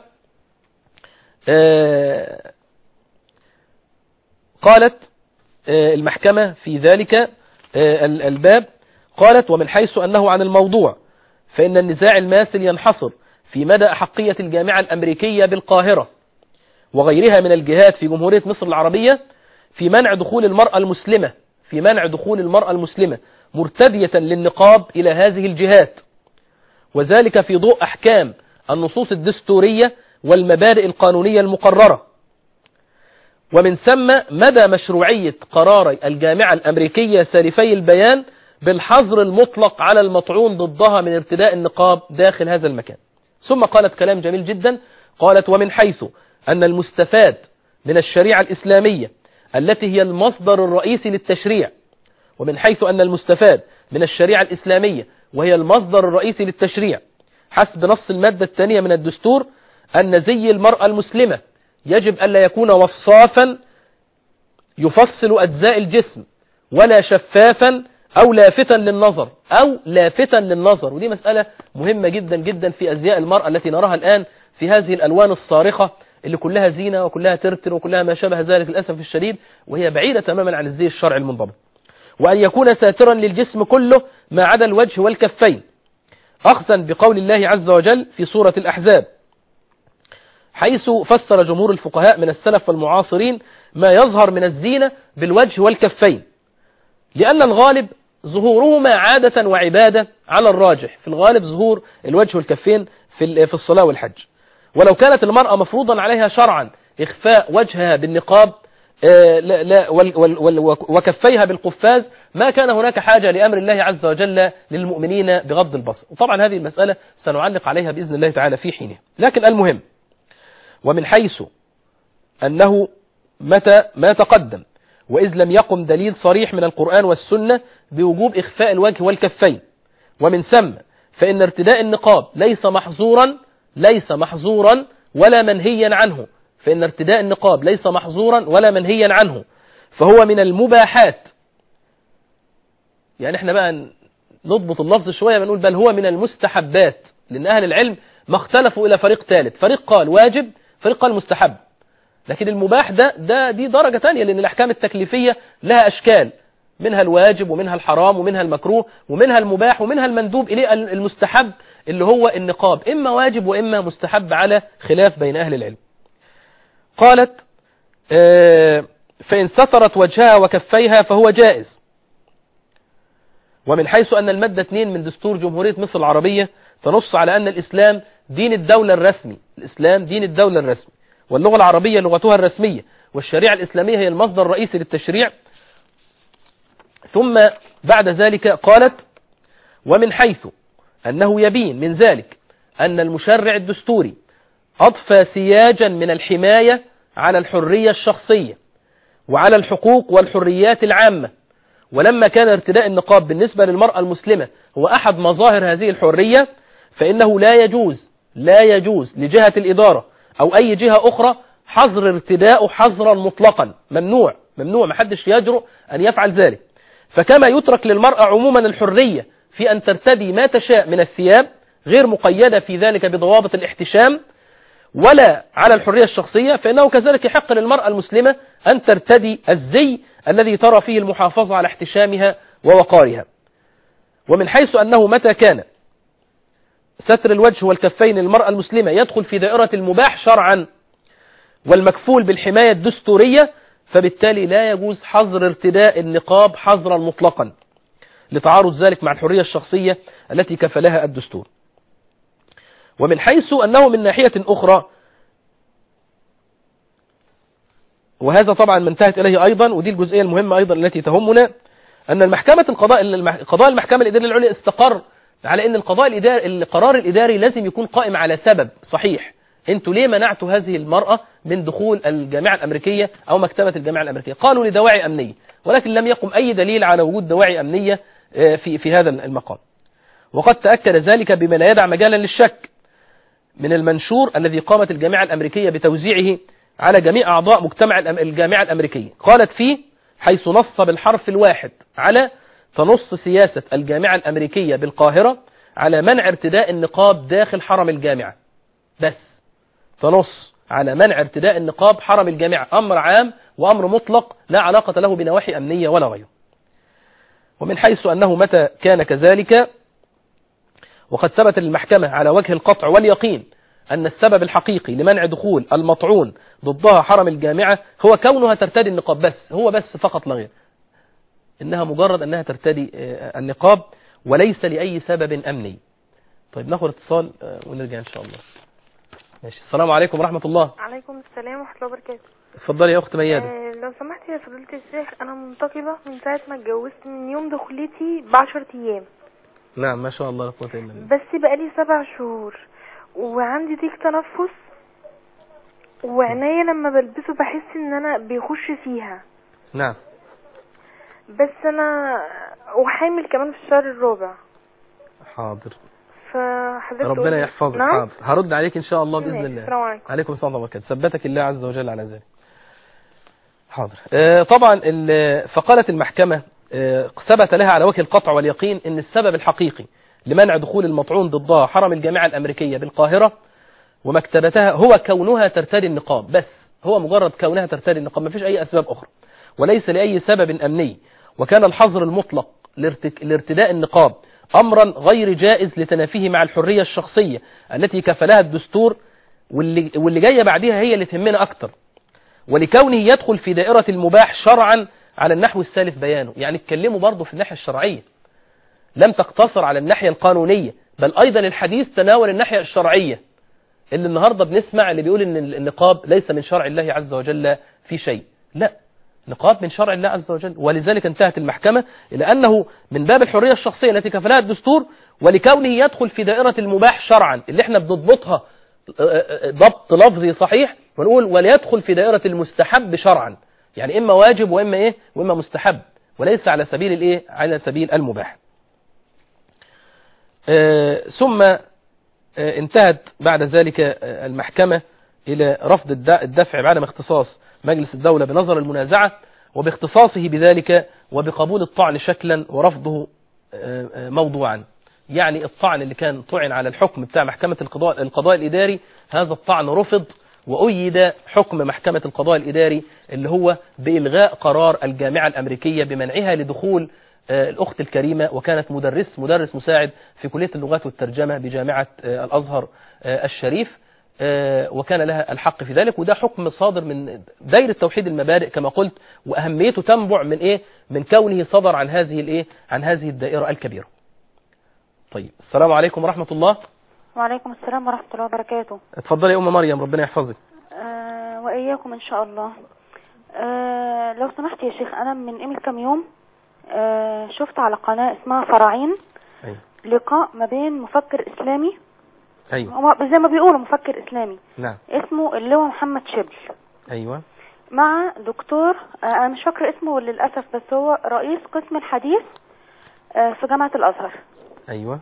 D: قالت المحكمة في ذلك الباب قالت ومن حيث أنه عن الموضوع فإن النزاع الماثل ينحصر في مدى أحقية الجامعة الأمريكية بالقاهرة وغيرها من الجهات في جمهورية مصر العربية في منع دخول المرأة المسلمة في منع دخول المرأة المسلمة مرتدية للنقاب إلى هذه الجهات وذلك في ضوء أحكام النصوص الدستورية والمبادئ القانونية المقررة ومن ثم مدى مشروعية قرار الجامعة الأمريكية سالفي البيان بالحظر المطلق على المطعون ضدها من ارتداء النقاب داخل هذا المكان ثم قالت كلام جميل جدا قالت ومن حيث أن المستفاد من الشريعة الإسلامية التي هي المصدر الرئيسي للتشريع ومن حيث أن المستفاد من الشريعة الإسلامية وهي المصدر الرئيسي للتشريع حسب نص المادة الثانية من الدستور أن زي المرأة المسلمة يجب ألا يكون وصافا يفصل أجزاء الجسم ولا شفافا أو لافتا للنظر أو لافتا للنظر ودي مسألة مهمة جدا جدا في أزياء المرأة التي نراها الآن في هذه الألوان الصارخة اللي كلها زينة وكلها ترتر وكلها ما شابه ذلك للأسف الشديد وهي بعيدة تماما عن الزي الشرعي المنضبط وأن يكون ساترا للجسم كله ما عدا الوجه والكفين أخذا بقول الله عز وجل في سورة الأحزاب حيث فسر جمهور الفقهاء من السلف والمعاصرين ما يظهر من الزينة بالوجه والكفين لأن الغالب ظهورهما عادة وعبادة على الراجح في الغالب ظهور الوجه والكفين في في الصلاة والحج ولو كانت المرأة مفروضا عليها شرعا إخفاء وجهها بالنقاب لا لا وال وال وال وكفيها بالقفاز ما كان هناك حاجة لأمر الله عز وجل للمؤمنين بغض البصر وطبعا هذه المسألة سنعلق عليها بإذن الله تعالى في حينها لكن المهم ومن حيث أنه متى ما تقدم وإذ لم يقم دليل صريح من القرآن والسنة بوجوب إخفاء الوجه والكفين ومن ثم فإن ارتداء النقاب ليس محظورا ليس محظورا ولا منهيا عنه فإن ارتداء النقاب ليس محظورا ولا منهيا عنه فهو من المباحات يعني احنا بقى نضبط اللفظ شوية بنقول بل هو من المستحبات لأن أهل العلم ما اختلفوا إلى فريق ثالث فريق قال واجب فريق قال مستحب لكن المباح ده ده دي درجة تانية لأن الأحكام التكليفية لها أشكال منها الواجب ومنها الحرام ومنها المكروه ومنها المباح ومنها المندوب إليه المستحب اللي هو النقاب إما واجب وإما مستحب على خلاف بين أهل العلم قالت فإن سترت وجهها وكفيها فهو جائز ومن حيث أن المادة 2 من دستور جمهورية مصر العربية تنص على أن الإسلام دين الدولة الرسمي الإسلام دين الدولة الرسمي واللغة العربية لغتها الرسمية والشريعة الإسلامية هي المصدر الرئيسي للتشريع ثم بعد ذلك قالت ومن حيث أنه يبين من ذلك أن المشرع الدستوري أضفى سياجا من الحماية على الحرية الشخصية وعلى الحقوق والحريات العامة ولما كان ارتداء النقاب بالنسبة للمرأة المسلمة هو أحد مظاهر هذه الحرية فإنه لا يجوز لا يجوز لجهة الإدارة أو أي جهة أخرى حظر ارتداء حظرا مطلقا ممنوع ممنوع محدش يجرؤ أن يفعل ذلك فكما يترك للمرأة عموما الحرية في أن ترتدي ما تشاء من الثياب غير مقيدة في ذلك بضوابط الاحتشام ولا على الحرية الشخصية فإنه كذلك يحق للمرأة المسلمة أن ترتدي الزي الذي ترى فيه المحافظة على احتشامها ووقارها ومن حيث أنه متى كان ستر الوجه والكفين للمرأة المسلمة يدخل في دائرة المباح شرعا والمكفول بالحماية الدستورية فبالتالي لا يجوز حظر ارتداء النقاب حظرا مطلقا لتعارض ذلك مع الحرية الشخصية التي كفلها الدستور ومن حيث أنه من ناحية أخرى وهذا طبعا ما انتهت إليه أيضا ودي الجزئية المهمة أيضا التي تهمنا أن المحكمة القضاء المح- قضاء المحكمة الإدارية العليا استقر على أن القضاء الإداري القرار الإداري لازم يكون قائم على سبب صحيح انتوا ليه منعتوا هذه المرأة من دخول الجامعة الأمريكية أو مكتبة الجامعة الأمريكية قالوا لدواعي أمنية ولكن لم يقم أي دليل على وجود دواعي أمنية آه، في في هذا المقام وقد تأكد ذلك بما لا يدع مجالا للشك من المنشور الذي قامت الجامعة الأمريكية بتوزيعه على جميع أعضاء مجتمع الأم- الجامعة الأمريكية قالت فيه حيث نص بالحرف الواحد على تنص سياسة الجامعة الأمريكية بالقاهرة على منع ارتداء النقاب داخل حرم الجامعة بس تنص على منع ارتداء النقاب حرم الجامعة أمر عام وأمر مطلق لا علاقة له بنواحي أمنية ولا غيره ومن حيث أنه متى كان كذلك وقد ثبت للمحكمة على وجه القطع واليقين أن السبب الحقيقي لمنع دخول المطعون ضدها حرم الجامعة هو كونها ترتدي النقاب بس هو بس فقط لا غير إنها مجرد أنها ترتدي آه، النقاب وليس لأي سبب أمني طيب ناخد اتصال آه، ونرجع إن شاء الله ماشي السلام عليكم ورحمة الله
E: عليكم السلام ورحمة الله وبركاته
D: اتفضلي يا أخت ميادة
E: آه لو سمحت يا فضيلة الشيخ أنا منتقبة من ساعة ما اتجوزت من يوم دخلتي بعشر أيام
D: نعم ما شاء الله لا قوة إلا بالله
E: بس بقالي سبع شهور وعندي ضيق تنفس وعينيا لما بلبسه بحس ان انا بيخش فيها
D: نعم
E: بس انا وحامل كمان في الشهر الرابع
D: حاضر
E: فحضرتك
D: ربنا
E: تقولي-
D: يحفظك
E: نعم
D: حاضر هرد عليك إن شاء الله بإذن
E: ماشي،
D: الله
E: السلام عليكم
D: عليكم السلام ورحمة الله وبركاته ثبتك الله عز وجل على ذلك حاضر آه، طبعا ال- فقالت المحكمة آه، ثبت لها على وجه القطع واليقين ان السبب الحقيقي لمنع دخول المطعون ضدها حرم الجامعة الأمريكية بالقاهرة ومكتبتها هو كونها ترتدي النقاب بس هو مجرد كونها ترتدي النقاب ما فيش أي أسباب أخرى وليس لأي سبب أمني وكان الحظر المطلق لارتك- لارتداء النقاب أمرا غير جائز لتنافيه مع الحرية الشخصية التي كفلها الدستور واللي, واللي جاية بعدها هي اللي تهمنا أكتر ولكونه يدخل في دائرة المباح شرعا على النحو السالف بيانه يعني اتكلموا برضه في الناحية الشرعية لم تقتصر على الناحية القانونية بل أيضا الحديث تناول الناحية الشرعية اللي النهاردة بنسمع اللي بيقول ان النقاب ليس من شرع الله عز وجل في شيء لا نقاب من شرع الله عز وجل ولذلك انتهت المحكمة إلى أنه من باب الحرية الشخصية التي كفلها الدستور ولكونه يدخل في دائرة المباح شرعا اللي احنا بنضبطها آه، آه، ضبط لفظي صحيح ونقول وليدخل في دائرة المستحب شرعا يعني إما واجب وإما إيه وإما مستحب وليس على سبيل الإيه على سبيل المباح آه، ثم آه، انتهت بعد ذلك آه، المحكمة إلى رفض الد- الدفع بعدم اختصاص مجلس الدولة بنظر المنازعة وباختصاصه بذلك وبقبول الطعن شكلا ورفضه آه، آه، موضوعا يعني الطعن اللي كان طعن على الحكم بتاع محكمة القضاء, القضاء الإداري هذا الطعن رفض وأيد حكم محكمة القضاء الإداري اللي هو بإلغاء قرار الجامعة الأمريكية بمنعها لدخول آه، الأخت الكريمة وكانت مدرس مدرس مساعد في كلية اللغات والترجمة بجامعة آه، الأزهر آه، الشريف آه، وكان لها الحق في ذلك وده حكم صادر من دايرة توحيد المبادئ كما قلت وأهميته تنبع من إيه من كونه صدر عن هذه الإيه عن هذه الدائرة الكبيرة طيب السلام عليكم ورحمة الله
F: وعليكم السلام ورحمة الله وبركاته
D: اتفضلي يا أم مريم ربنا يحفظك
F: أه وإياكم إن شاء الله أه لو سمحت يا شيخ أنا من قيمة كام يوم أه شفت على قناة اسمها فراعين
D: أيوة
F: لقاء ما بين مفكر إسلامي
D: أيوة
F: هو زي ما بيقولوا مفكر إسلامي
D: نعم
F: اسمه اللواء محمد شبل
D: أيوة
F: مع دكتور أه أنا مش فاكرة اسمه للأسف بس هو رئيس قسم الحديث أه في جامعة الأزهر
D: أيوة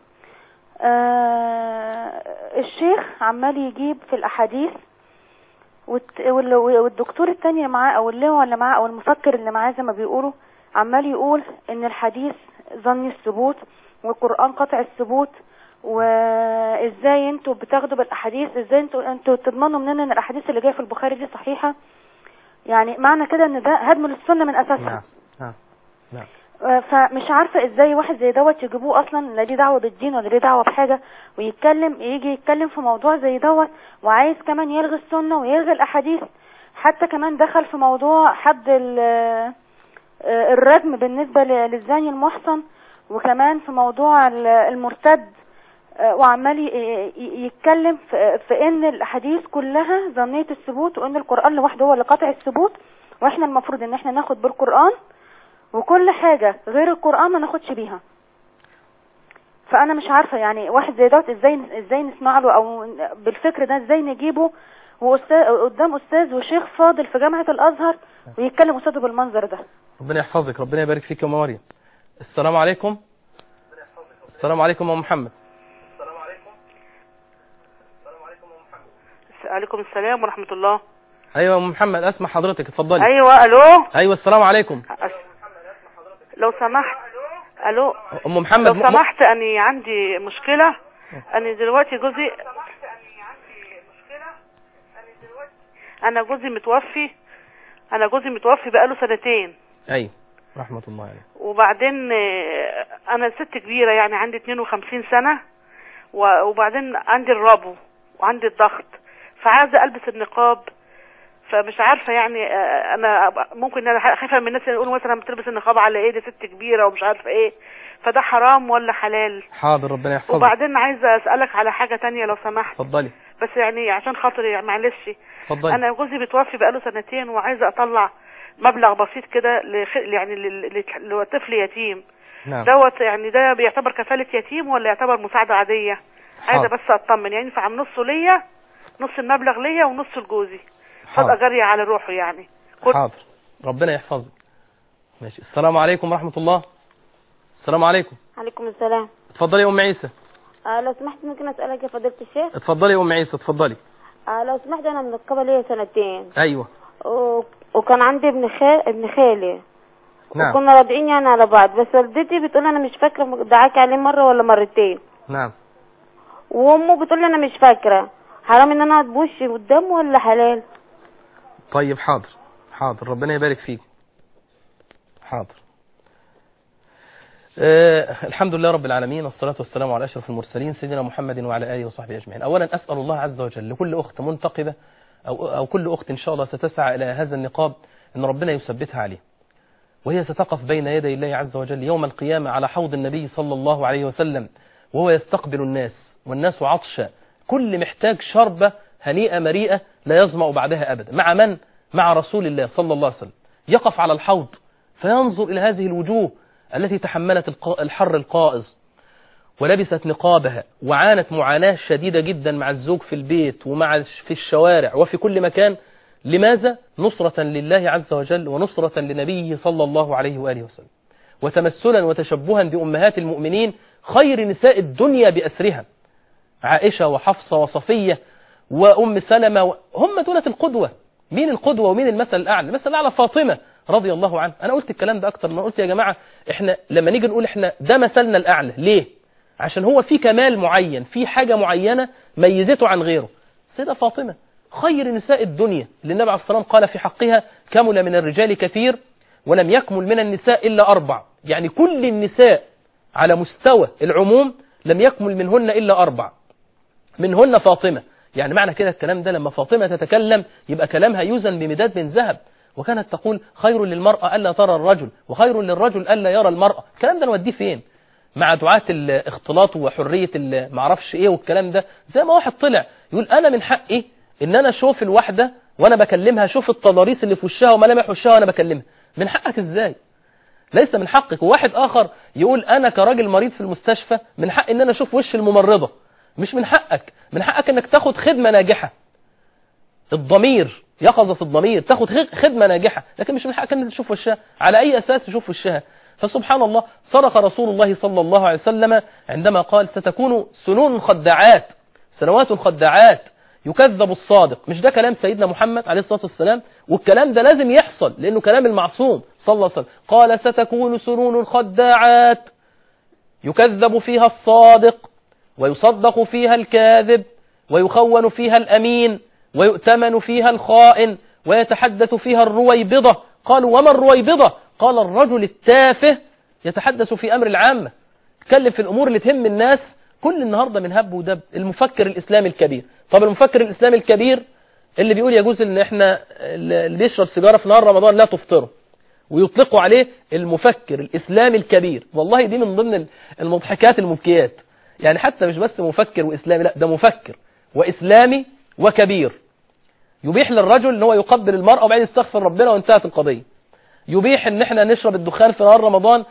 F: آه، الشيخ عمال يجيب في الأحاديث والت- وال- والدكتور التاني اللي معاه أو اللواء اللي معاه أو المفكر اللي معاه زي ما بيقولوا عمال يقول إن الحديث ظني الثبوت والقرآن قطع الثبوت وازاي انتوا بتاخدوا بالاحاديث ازاي انتوا انتوا تضمنوا مننا ان الاحاديث اللي جايه في البخاري دي صحيحه يعني معنى كده ان ده هدم للسنه من اساسها
D: نعم نعم نعم
F: آه، فمش عارفه ازاي واحد زي دوت يجيبوه اصلا لا ليه دعوه بالدين ولا ليه دعوه بحاجه ويتكلم يجي يتكلم في موضوع زي دوت وعايز كمان يلغي السنه ويلغي الاحاديث حتى كمان دخل في موضوع حد ال- آه، الرجم بالنسبه ل- للزاني المحصن وكمان في موضوع ال- المرتد آه، وعمال ي- ي- يتكلم في في ان الاحاديث كلها ظنيه الثبوت وان القران لوحده هو اللي قاطع الثبوت واحنا المفروض ان احنا ناخد بالقران وكل حاجة غير القرآن ما ناخدش بيها فأنا مش عارفة يعني واحد زي دوت ازاي ازاي نسمع له أو بالفكر ده ازاي نجيبه وأستاذ قدام أستاذ وشيخ فاضل في جامعة الأزهر ويتكلم قصاده بالمنظر ده
D: ربنا يحفظك ربنا يبارك فيك يا ام مريم السلام عليكم السلام عليكم يا أم محمد
G: عليكم السلام ورحمة الله
D: ايوه يا ام محمد اسمع حضرتك اتفضلي
G: أيوة ألو
D: ايوه السلام عليكم
G: لو سمحت ألو
D: ام محمد
G: لو
D: م- م-
G: سمحت أني عندي مشكلة أنا دلوقتي جوزي أنا جوزي متوفي أنا جوزي متوفي بقاله سنتين
D: ايوه رحمه الله عليه
G: وبعدين آه، أنا ست كبيرة يعني عندي 52 سنة و- وبعدين عندي الربو وعندي الضغط فعايزة ألبس النقاب فمش عارفة يعني آه، أنا أبقى- ممكن أنا خايفة من الناس اللي يقولوا مثلا بتلبس النقاب على إيه دي ست كبيرة ومش عارفة إيه فده حرام ولا حلال
D: حاضر ربنا يحفظك
G: وبعدين عايزة أسألك على حاجة تانية لو سمحت
D: اتفضلي
G: بس يعني عشان خاطري يعني معلش
D: اتفضلي
G: انا جوزي متوفي بقاله سنتين وعايزه اطلع مبلغ بسيط كده لخ... يعني لل- لل- لطفل يتيم
D: نعم
G: دوت يعني ده بيعتبر كفالة يتيم ولا يعتبر مساعدة عادية عايزة
D: حاضر.
G: بس اطمن يعني ينفع نصه ليا نص المبلغ ليا ونص لجوزي صدقة
D: حاضر
G: جارية على روحه يعني كل-
D: حاضر ربنا يحفظك ماشي السلام عليكم ورحمه الله السلام عليكم
H: عليكم السلام
D: اتفضلي يا ام عيسى
H: آه لو سمحت ممكن اسالك يا فضيله الشيخ
D: اتفضلي يا ام عيسى اتفضلي
H: آه لو سمحت انا منقبه ليا سنتين
D: ايوه
H: و... وكان عندي ابن خال ابن خالي
D: نعم
H: وكنا راضعين يعني على بعض بس والدتي بتقول انا مش فاكره دعاك عليه مره ولا مرتين
D: نعم
H: وامه بتقول لي انا مش فاكره حرام ان انا اتبوش قدامه ولا حلال
D: طيب حاضر حاضر ربنا يبارك فيك حاضر أه الحمد لله رب العالمين والصلاة والسلام على أشرف المرسلين سيدنا محمد وعلى آله وصحبه أجمعين أولا أسأل الله عز وجل لكل أخت منتقبة أو, أو كل أخت إن شاء الله ستسعى إلى هذا النقاب أن ربنا يثبتها عليه وهي ستقف بين يدي الله عز وجل يوم القيامة على حوض النبي صلى الله عليه وسلم وهو يستقبل الناس والناس عطشة كل محتاج شربة هنيئة مريئة لا يظمأ بعدها أبدا مع من؟ مع رسول الله صلى الله عليه وسلم يقف على الحوض فينظر إلى هذه الوجوه التي تحملت الق- الحر القائظ ولبست نقابها وعانت معاناة شديدة جدا مع الزوج في البيت ومع في الشوارع وفي كل مكان لماذا؟ نصرة لله عز وجل ونصرة لنبيه صلى الله عليه وآله وسلم وتمثلا وتشبها بأمهات المؤمنين خير نساء الدنيا بأسرها عائشة وحفصة وصفية وأم سلمة و... هم دولة القدوة مين القدوة ومين المثل الأعلى المثل الأعلى فاطمة رضي الله عنها أنا قلت الكلام ده أكتر ما قلت يا جماعة إحنا لما نيجي نقول إحنا ده مثلنا الأعلى ليه عشان هو في كمال معين في حاجة معينة ميزته عن غيره سيدة فاطمة خير نساء الدنيا اللي النبي عليه الصلاة والسلام قال في حقها كمل من الرجال كثير ولم يكمل من النساء إلا أربع يعني كل النساء على مستوى العموم لم يكمل منهن إلا أربع منهن فاطمة يعني معنى كده الكلام ده لما فاطمة تتكلم يبقى كلامها يوزن بمداد من ذهب وكانت تقول خير للمرأة ألا ترى الرجل وخير للرجل ألا يرى المرأة الكلام ده نوديه فين مع دعاة الاختلاط وحرية ال- معرفش ايه والكلام ده زي ما واحد طلع يقول انا من حقي ان انا اشوف الواحدة وانا بكلمها اشوف التضاريس اللي في وشها وملامح وشها وانا بكلمها من حقك ازاي ليس من حقك وواحد اخر يقول انا كراجل مريض في المستشفى من حقي ان انا اشوف وش الممرضة مش من حقك من حقك انك تاخد خدمة ناجحة الضمير يقظة الضمير تاخد خ- خدمة ناجحة لكن مش من حقك انك تشوف وشها على اي اساس تشوف وشها فسبحان الله صدق رسول الله صلى الله عليه وسلم عندما قال ستكون سنون خداعات سنوات خداعات يكذب الصادق مش ده كلام سيدنا محمد عليه الصلاة والسلام والكلام ده لازم يحصل لأنه كلام المعصوم صلى الله عليه وسلم قال ستكون سنون خداعات يكذب فيها الصادق ويصدق فيها الكاذب ويخون فيها الأمين ويؤتمن فيها الخائن ويتحدث فيها الرويبضة قالوا وما الرويبضة قال الرجل التافه يتحدث في أمر العامة يتكلم في الأمور اللي تهم الناس كل النهاردة من هب ودب المفكر الإسلامي الكبير طب المفكر الإسلامي الكبير اللي بيقول يجوز ان احنا اللي بيشرب سيجارة في نهار رمضان لا تفطره ويطلقوا عليه المفكر الإسلامي الكبير والله دي من ضمن المضحكات المبكيات يعني حتى مش بس مفكر وإسلامي لا ده مفكر وإسلامي وكبير يبيح للرجل ان هو يقبل المرأة وبعدين يستغفر ربنا وانتهت القضية يبيح ان احنا نشرب الدخان في نهار رمضان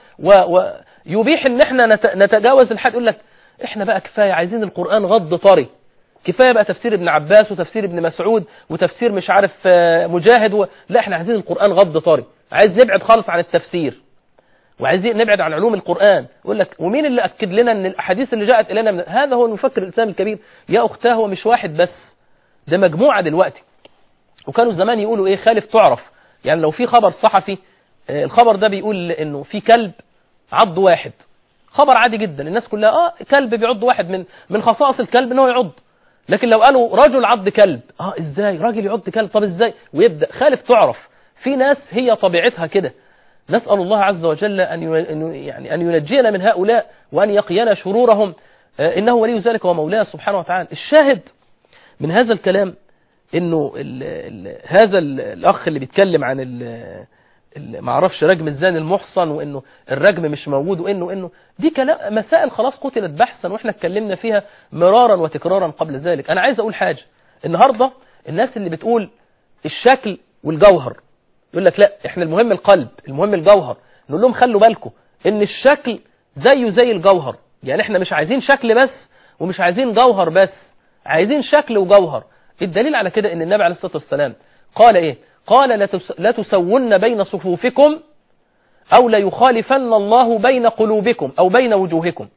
D: ويبيح ان احنا نت- نتجاوز الحد يقول لك احنا بقى كفاية عايزين القرآن غض طري كفاية بقى تفسير ابن عباس وتفسير ابن مسعود وتفسير مش عارف آه، مجاهد و... لا احنا عايزين القرآن غض طري عايز نبعد خالص عن التفسير وعايزين نبعد عن علوم القرآن يقول لك ومين اللي أكد لنا ان الأحاديث اللي جاءت إلينا من هذا هو المفكر الإسلامي الكبير يا أختاه هو مش واحد بس ده مجموعة دلوقتي وكانوا زمان يقولوا ايه خالف تعرف يعني لو في خبر صحفي آه، الخبر ده بيقول انه في كلب عض واحد خبر عادي جدا الناس كلها اه كلب بيعض واحد من من خصائص الكلب ان هو يعض لكن لو قالوا رجل عض كلب اه ازاي راجل يعض كلب طب ازاي ويبدا خالف تعرف في ناس هي طبيعتها كده نسال الله عز وجل ان ين- أن يعني ان ينجينا من هؤلاء وان يقينا شرورهم آه، انه ولي ذلك ومولاه سبحانه وتعالى الشاهد من هذا الكلام انه ال ال هذا ال الاخ اللي بيتكلم عن ال ال- ما اعرفش رجم الزاني المحصن وانه الرجم مش موجود وانه انه دي كلام مسائل خلاص قتلت بحثا واحنا اتكلمنا فيها مرارا وتكرارا قبل ذلك انا عايز اقول حاجه النهارده الناس اللي بتقول الشكل والجوهر يقول لك لا احنا المهم القلب المهم الجوهر نقول لهم خلوا بالكم ان الشكل زيه زي الجوهر يعني احنا مش عايزين شكل بس ومش عايزين جوهر بس عايزين شكل وجوهر الدليل على كده ان النبي عليه الصلاة والسلام قال ايه قال لا تس- لا تسون بين صفوفكم او لا يخالفن الله بين قلوبكم او بين وجوهكم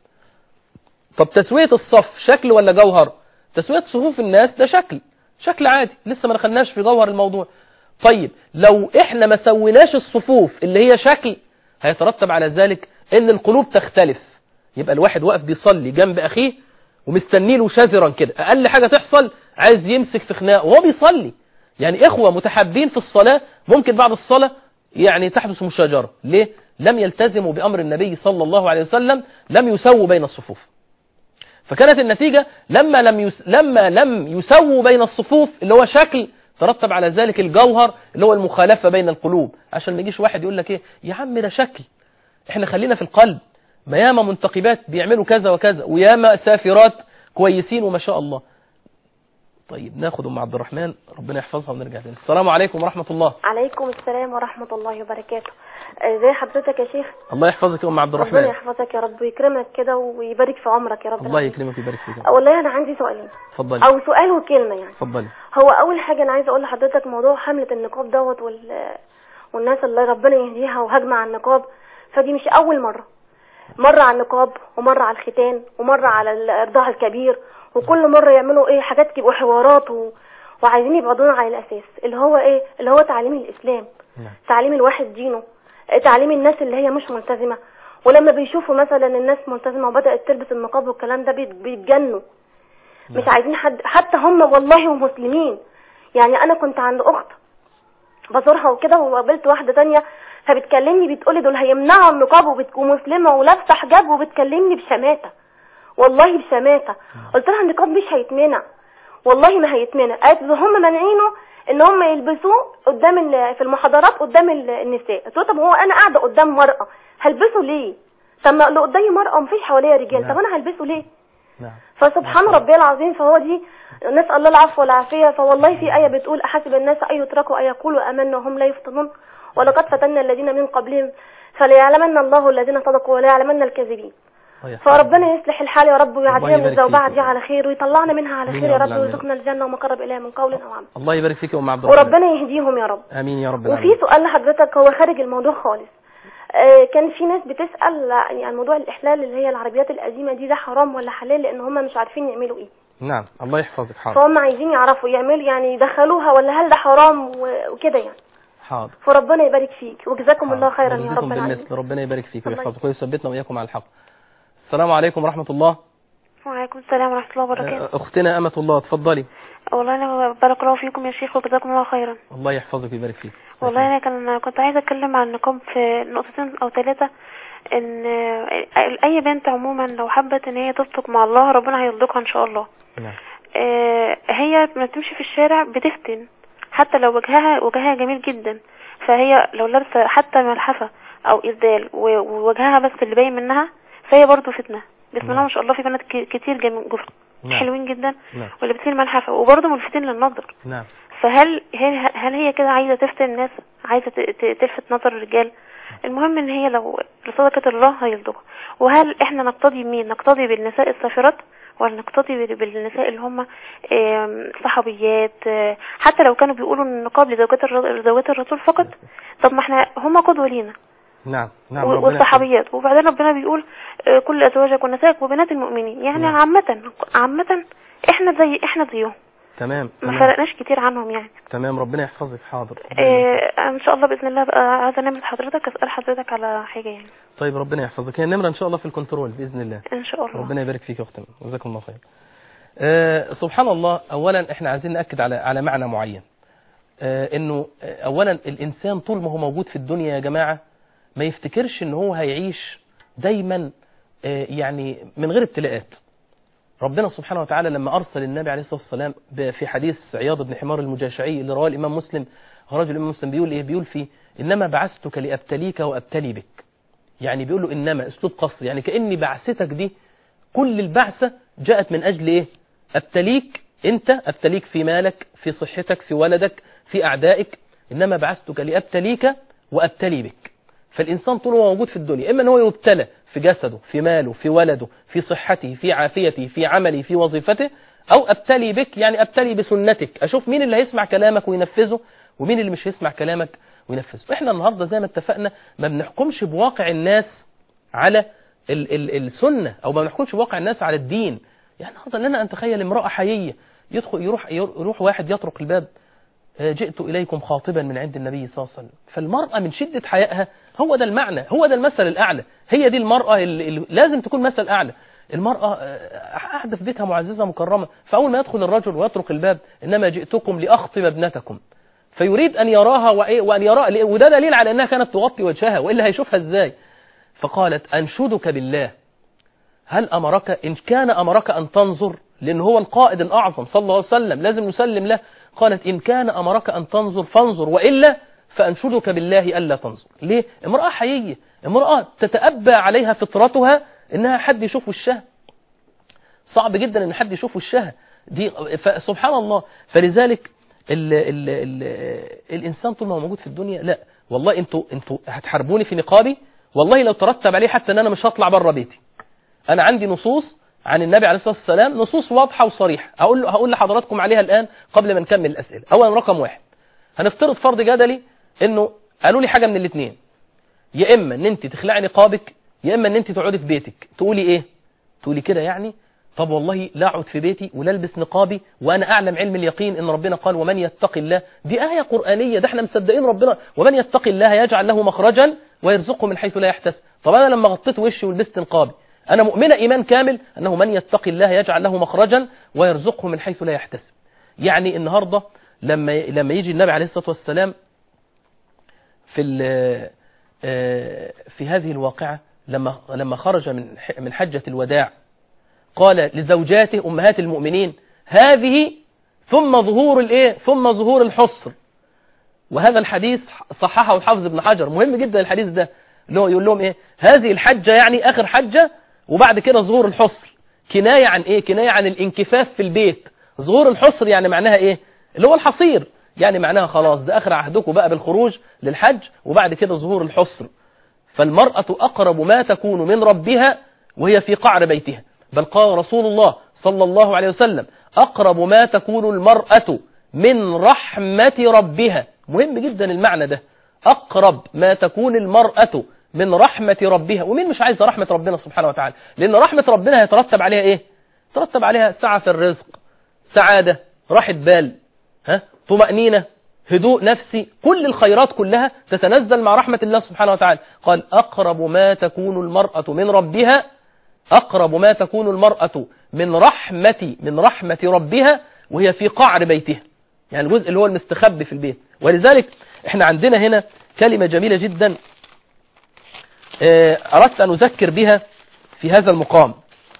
D: طب تسوية الصف شكل ولا جوهر تسوية صفوف الناس ده شكل شكل عادي لسه ما دخلناش في جوهر الموضوع طيب لو احنا ما سويناش الصفوف اللي هي شكل هيترتب على ذلك ان القلوب تختلف يبقى الواحد واقف بيصلي جنب اخيه ومستني له شاذرا كده اقل حاجة تحصل عايز يمسك في خناقه وهو بيصلي يعني اخوة متحابين في الصلاة ممكن بعد الصلاة يعني تحدث مشاجرة ليه لم يلتزموا بأمر النبي صلى الله عليه وسلم لم يسووا بين الصفوف فكانت النتيجة لما لم يس... لما لم يسووا بين الصفوف اللي هو شكل ترتب على ذلك الجوهر اللي هو المخالفة بين القلوب عشان ما يجيش واحد يقول لك ايه يا عم ده شكل احنا خلينا في القلب ما ياما منتقبات بيعملوا كذا وكذا وياما سافرات كويسين وما شاء الله طيب ناخد ام عبد الرحمن ربنا يحفظها ونرجع تاني السلام عليكم ورحمة الله
I: عليكم السلام ورحمة الله وبركاته ازي حضرتك يا شيخ
D: الله يحفظك يا ام عبد
I: ربنا
D: الرحمن
I: يحفظك يا رب ويكرمك كده ويبارك في عمرك يا رب
D: الله يكرمك ويبارك فيك
I: والله انا عندي سؤالين
D: اتفضلي
I: او سؤال وكلمة يعني
D: اتفضلي
I: هو اول حاجة انا عايزة اقول لحضرتك موضوع حملة النقاب دوت وال... والناس اللي ربنا يهديها وهجمة على النقاب فدي مش اول مرة مرة على النقاب ومرة على الختان ومرة على الارضاع الكبير وكل مرة يعملوا ايه حاجات تبقوا حوارات و... وعايزين يبعدونا عن الاساس اللي هو ايه اللي هو تعليم الاسلام
D: نعم.
I: تعليم الواحد دينه تعليم الناس اللي هي مش ملتزمة ولما بيشوفوا مثلا الناس ملتزمة وبدأت تلبس النقاب والكلام ده بيت- بيتجنوا مش عايزين حد حتى هم والله ومسلمين يعني انا كنت عند اخت بزورها وكده وقابلت واحدة تانية فبتكلمني بتقولي دول هيمنعوا النقاب وبت- ومسلمة ولابسة حجاب وبتكلمني بشماتة والله بشماتة قلت لها النقاب مش هيتمنع والله ما هيتمنع قالت له هم مانعينه ان هم يلبسوه قدام ال- في المحاضرات قدام ال- النساء قلت له طب هو انا قاعده قدام مرأة هلبسه ليه طب ما اللي قدامي مرأة ومفيش حواليا رجال طب انا هلبسه ليه
D: نعم
I: فسبحان ربي العظيم فهو دي نسأل الله العفو والعافية فوالله في آية بتقول أحسب الناس أن يتركوا أن يقولوا آمنا وهم لا يفتنون ولقد فتنا الذين من قبلهم فليعلمن الله الذين صدقوا وليعلمن الكاذبين
D: الله يحفظك.
I: فربنا يصلح الحال يا رب ويعدينا من
D: يبارك
I: الزوبعة
D: فيك.
I: دي على خير ويطلعنا منها على
D: آمين
I: خير
D: يا
I: يا
D: رب
I: رب
D: العالمين.
I: ويرزقنا الجنة وما قرب إليها من قول أو عمل
D: الله يبارك فيك يا ام عبد الرحمن
I: وربنا يهديهم يا رب
D: امين يا رب العالمين
I: وفي سؤال لحضرتك هو خارج الموضوع خالص آه، كان في ناس بتسأل يعني عن موضوع الإحلال اللي هي العربيات القديمة دي ده حرام ولا حلال لأن هم مش عارفين يعملوا إيه
D: نعم الله يحفظك حاضر
I: فهم عايزين يعرفوا يعملوا يعني يدخلوها ولا هل ده حرام و- وكده يعني
D: حاضر
I: فربنا يبارك فيك وجزاكم الله خيرا يا
D: ويجزيكم
I: رب العالمين
D: بالمثل ربنا يبارك فيك
I: الله
D: ويحفظك ويثبتنا واياكم على الحق السلام عليكم ورحمة الله
J: وعليكم السلام ورحمة الله وبركاته
D: آه، أختنا أمة الله اتفضلي
J: والله أنا بارك الله فيكم يا شيخ وجزاكم الله خيرا
D: الله يحفظك ويبارك فيك
J: والله أنا كان كنت عايزة أتكلم عن النقاب في نقطتين أو ثلاثة إن أي بنت عموما لو حبت إن هي تصدق مع الله ربنا هيرزقها إن شاء الله
D: نعم
J: آه، هي لما تمشي في الشارع بتفتن حتى لو وجهها وجهها جميل جدا فهي لو لابسه حتى ملحفه او اسدال و- ووجهها بس اللي باين منها فهي برضو فتنه بسم الله ما شاء الله في بنات ك- كتير جم... جف-
D: نعم.
J: حلوين جدا
D: نعم
J: ولابسين ملحفه وبرضو ملفتين للنظر
D: نعم
J: فهل هل, هل هي كده عايزه تفتن الناس عايزه ت- ت- تلفت نظر الرجال المهم ان هي لو لصدقة الله هيرزقها وهل احنا نقتضي مين نقتضي بالنساء السافرات ولا نقتضي بال- بالنساء اللي هم آم، صحابيات آه، حتى لو كانوا بيقولوا ان النقاب لزوجات الر- لزوجات الرسول فقط طب ما احنا هم قدوة لينا
D: نعم نعم
J: و-
D: ربنا
J: والصحابيات وبعدين ربنا بيقول آه، كل ازواجك ونسائك وبنات المؤمنين يعني
D: نعم.
J: عامة عامة احنا زي احنا زيهم
D: تمام
J: ما
D: تمام
J: فرقناش كتير عنهم يعني
D: تمام ربنا يحفظك حاضر
J: آه، ان شاء الله باذن الله بقى عايزه انام حضرتك اسال حضرتك على حاجه يعني
D: طيب ربنا يحفظك هي النمرة إن شاء الله في الكنترول بإذن الله
J: ان شاء الله
D: ربنا يبارك فيك يا أختنا جزاكم الله خير آه سبحان الله أولا إحنا عايزين نأكد على على معنى معين آه إنه آه، أولا الإنسان طول ما هو موجود في الدنيا يا جماعة ما يفتكرش إن هو هيعيش دايما آه يعني من غير ابتلاءات ربنا سبحانه وتعالى لما أرسل النبي عليه الصلاة والسلام ب- في حديث عياض بن حمار المجاشعي اللي رواه الإمام مسلم رجل الإمام مسلم بيقول إيه بيقول فيه إنما بعثتك لأبتليك وأبتلي بك يعني بيقول له إنما أسلوب قصر يعني كأني بعثتك دي كل البعثة جاءت من أجل إيه أبتليك أنت أبتليك في مالك في صحتك في ولدك في أعدائك إنما بعثتك لأبتليك وأبتلي بك فالإنسان طول هو موجود في الدنيا إما أن هو يبتلى في جسده في ماله في ولده في صحته في عافيته في عمله في وظيفته أو أبتلي بك يعني أبتلي بسنتك أشوف مين اللي هيسمع كلامك وينفذه ومين اللي مش هيسمع كلامك وينفذه إحنا النهاردة زي ما اتفقنا ما بنحكمش بواقع الناس على ال ال السنة أو ما بنحكمش بواقع الناس على الدين يعني النهاردة لنا أن تخيل امرأة حيية يدخل يروح يروح واحد يطرق الباب آه، جئت إليكم خاطبا من عند النبي صلى الله عليه وسلم فالمرأة من شدة حيائها هو ده المعنى هو ده المثل الأعلى هي دي المرأة اللي اللي لازم تكون مثل أعلى المرأة آه، قاعدة في بيتها معززة مكرمة فأول ما يدخل الرجل ويطرق الباب إنما جئتكم لأخطب ابنتكم فيريد أن يراها وإيه وأن يراها وده دليل على أنها كانت تغطي وجهها وإلا هيشوفها إزاي فقالت أنشدك بالله هل أمرك إن كان أمرك أن تنظر لأن هو القائد الأعظم صلى الله عليه وسلم لازم نسلم له قالت إن كان أمرك أن تنظر فانظر وإلا فأنشدك بالله ألا تنظر ليه؟ امرأة حيية امرأة تتأبى عليها فطرتها إنها حد يشوف وشها صعب جدا إن حد يشوف وشها دي فسبحان الله فلذلك ال ال ال الإنسان طول ما هو موجود في الدنيا لا والله انتوا انتوا هتحاربوني في نقابي والله لو ترتب عليه حتى ان انا مش هطلع بره بيتي انا عندي نصوص عن النبي عليه الصلاه والسلام نصوص واضحه وصريحه هقول هقول لحضراتكم عليها الان قبل ما نكمل الاسئله اولا رقم واحد هنفترض فرض جدلي انه قالوا لي حاجه من الاثنين يا اما ان انت تخلعي نقابك يا اما ان انت تقعدي في بيتك تقولي ايه تقولي كده يعني طب والله لا اقعد في بيتي ولا البس نقابي وانا اعلم علم اليقين ان ربنا قال ومن يتق الله دي ايه قرانيه ده احنا مصدقين ربنا ومن يتق الله يجعل له مخرجا ويرزقه من حيث لا يحتسب طب انا لما غطيت وشي ولبست نقابي انا مؤمنه ايمان كامل انه من يتق الله يجعل له مخرجا ويرزقه من حيث لا يحتسب يعني النهارده لما لما يجي النبي عليه الصلاه والسلام في ال- آه، في هذه الواقعه لما لما خرج من ح- من حجه الوداع قال لزوجاته أمهات المؤمنين هذه ثم ظهور الايه ثم ظهور الحصر وهذا الحديث صححه الحافظ ابن حجر مهم جدا الحديث ده اللي هو يقول لهم ايه هذه الحجة يعني اخر حجة وبعد كده ظهور الحصر كناية عن ايه كناية عن الانكفاف في البيت ظهور الحصر يعني معناها ايه اللي هو الحصير يعني معناها خلاص ده اخر عهدكم بقى بالخروج للحج وبعد كده ظهور الحصر فالمرأة أقرب ما تكون من ربها وهي في قعر بيتها بل قال رسول الله صلى الله عليه وسلم أقرب ما تكون المرأة من رحمة ربها مهم جدا المعنى ده أقرب ما تكون المرأة من رحمة ربها ومين مش عايز رحمة ربنا سبحانه وتعالى لأن رحمة ربنا هيترتب عليها إيه ترتب عليها سعة في الرزق سعادة راحة بال ها طمأنينة هدوء نفسي كل الخيرات كلها تتنزل مع رحمة الله سبحانه وتعالى قال أقرب ما تكون المرأة من ربها أقرب ما تكون المرأة من رحمة من رحمة ربها وهي في قعر بيتها يعني الجزء اللي هو المستخبي في البيت ولذلك احنا عندنا هنا كلمة جميلة جدا آه، أردت أن أذكر بها في هذا المقام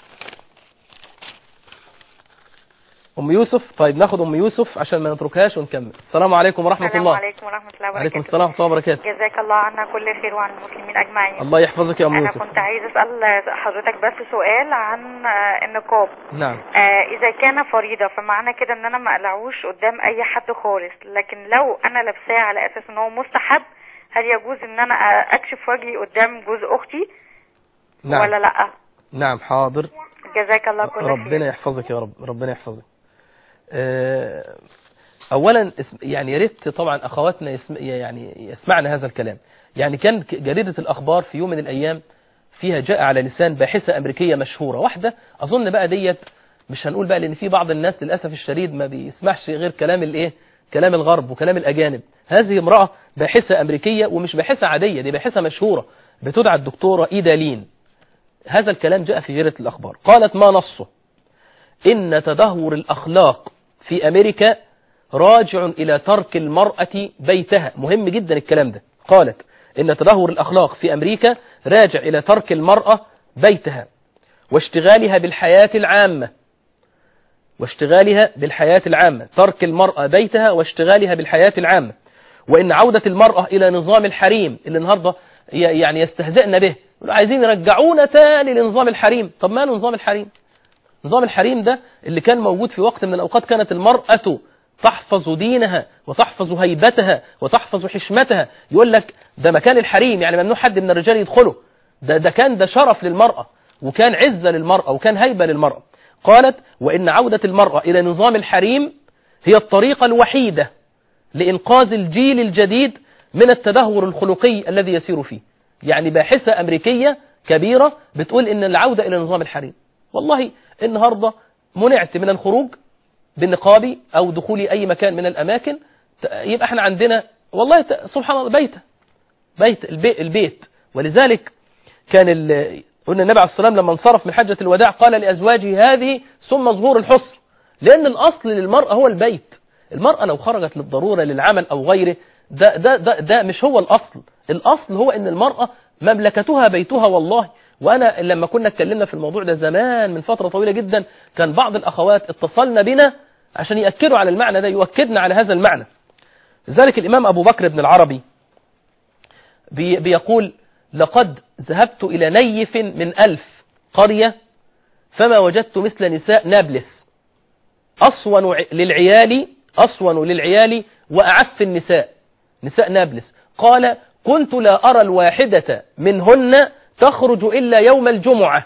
D: أم يوسف طيب ناخد أم يوسف عشان ما نتركهاش ونكمل السلام عليكم ورحمة
K: السلام
D: الله
K: عليكم ورحمة الله
D: عليكم
K: وبركاته
D: السلام ورحمة الله وبركاته
K: جزاك الله عنا كل خير وعن المسلمين أجمعين
D: الله يحفظك يا أم
K: أنا
D: يوسف
K: كنت عايز أسأل حضرتك بس سؤال عن آه، النقاب
D: نعم
K: آه، إذا كان فريضة فمعنى كده إن أنا ما أقلعوش قدام أي حد خالص لكن لو أنا لابساه على أساس إن هو مستحب هل يجوز إن أنا آه، أكشف وجهي قدام جوز أختي
D: نعم
K: ولا لأ
D: نعم حاضر
K: جزاك الله كل خير
D: ربنا يحفظك يا رب ربنا يحفظك آه، اولا اسم- يعني يا ريت طبعا اخواتنا يسم يعني يسمعنا هذا الكلام يعني كان ك- جريدة الاخبار في يوم من الايام فيها جاء على لسان باحثة امريكية مشهورة واحدة اظن بقى ديت مش هنقول بقى لان في بعض الناس للاسف الشديد ما بيسمعش غير كلام الايه كلام الغرب وكلام الاجانب هذه امرأة باحثة امريكية ومش باحثة عادية دي باحثة مشهورة بتدعى الدكتورة ايدا لين هذا الكلام جاء في جريدة الاخبار قالت ما نصه إن تدهور الأخلاق في أمريكا راجع إلى ترك المرأة بيتها مهم جدا الكلام ده قالت إن تدهور الأخلاق في أمريكا راجع إلى ترك المرأة بيتها واشتغالها بالحياة العامة واشتغالها بالحياة العامة ترك المرأة بيتها واشتغالها بالحياة العامة وإن عودة المرأة إلى نظام الحريم اللي النهاردة ي- يعني يستهزئنا به يقولوا عايزين يرجعونا تاني لنظام الحريم طب ما نظام الحريم نظام الحريم ده اللي كان موجود في وقت من الأوقات كانت المرأة تحفظ دينها وتحفظ هيبتها وتحفظ حشمتها يقول لك ده مكان الحريم يعني ممنوع حد من الرجال يدخله ده, ده كان ده شرف للمرأة وكان عزة للمرأة وكان هيبة للمرأة قالت وإن عودة المرأة إلى نظام الحريم هي الطريقة الوحيدة لإنقاذ الجيل الجديد من التدهور الخلقي الذي يسير فيه يعني باحثة أمريكية كبيرة بتقول إن العودة إلى نظام الحريم والله النهاردة منعت من الخروج بالنقاب أو دخول أي مكان من الأماكن ت- يبقى احنا عندنا والله ت- سبحان الله بيت بيت البيت, البيت ولذلك كان ال- قلنا النبي عليه الصلاة والسلام لما انصرف من حجة الوداع قال لأزواجه هذه ثم ظهور الحصر لأن الأصل للمرأة هو البيت المرأة لو خرجت للضرورة للعمل أو غيره ده, ده, ده, ده مش هو الأصل الأصل هو أن المرأة مملكتها بيتها والله وأنا لما كنا اتكلمنا في الموضوع ده زمان من فترة طويلة جدا كان بعض الأخوات اتصلنا بنا عشان يأكدوا على المعنى ده يؤكدنا على هذا المعنى لذلك الإمام أبو بكر بن العربي بي بيقول لقد ذهبت إلى نيف من ألف قرية فما وجدت مثل نساء نابلس أصون ع- للعيال أصون للعيال وأعف النساء نساء نابلس قال كنت لا أرى الواحدة منهن تخرج إلا يوم الجمعة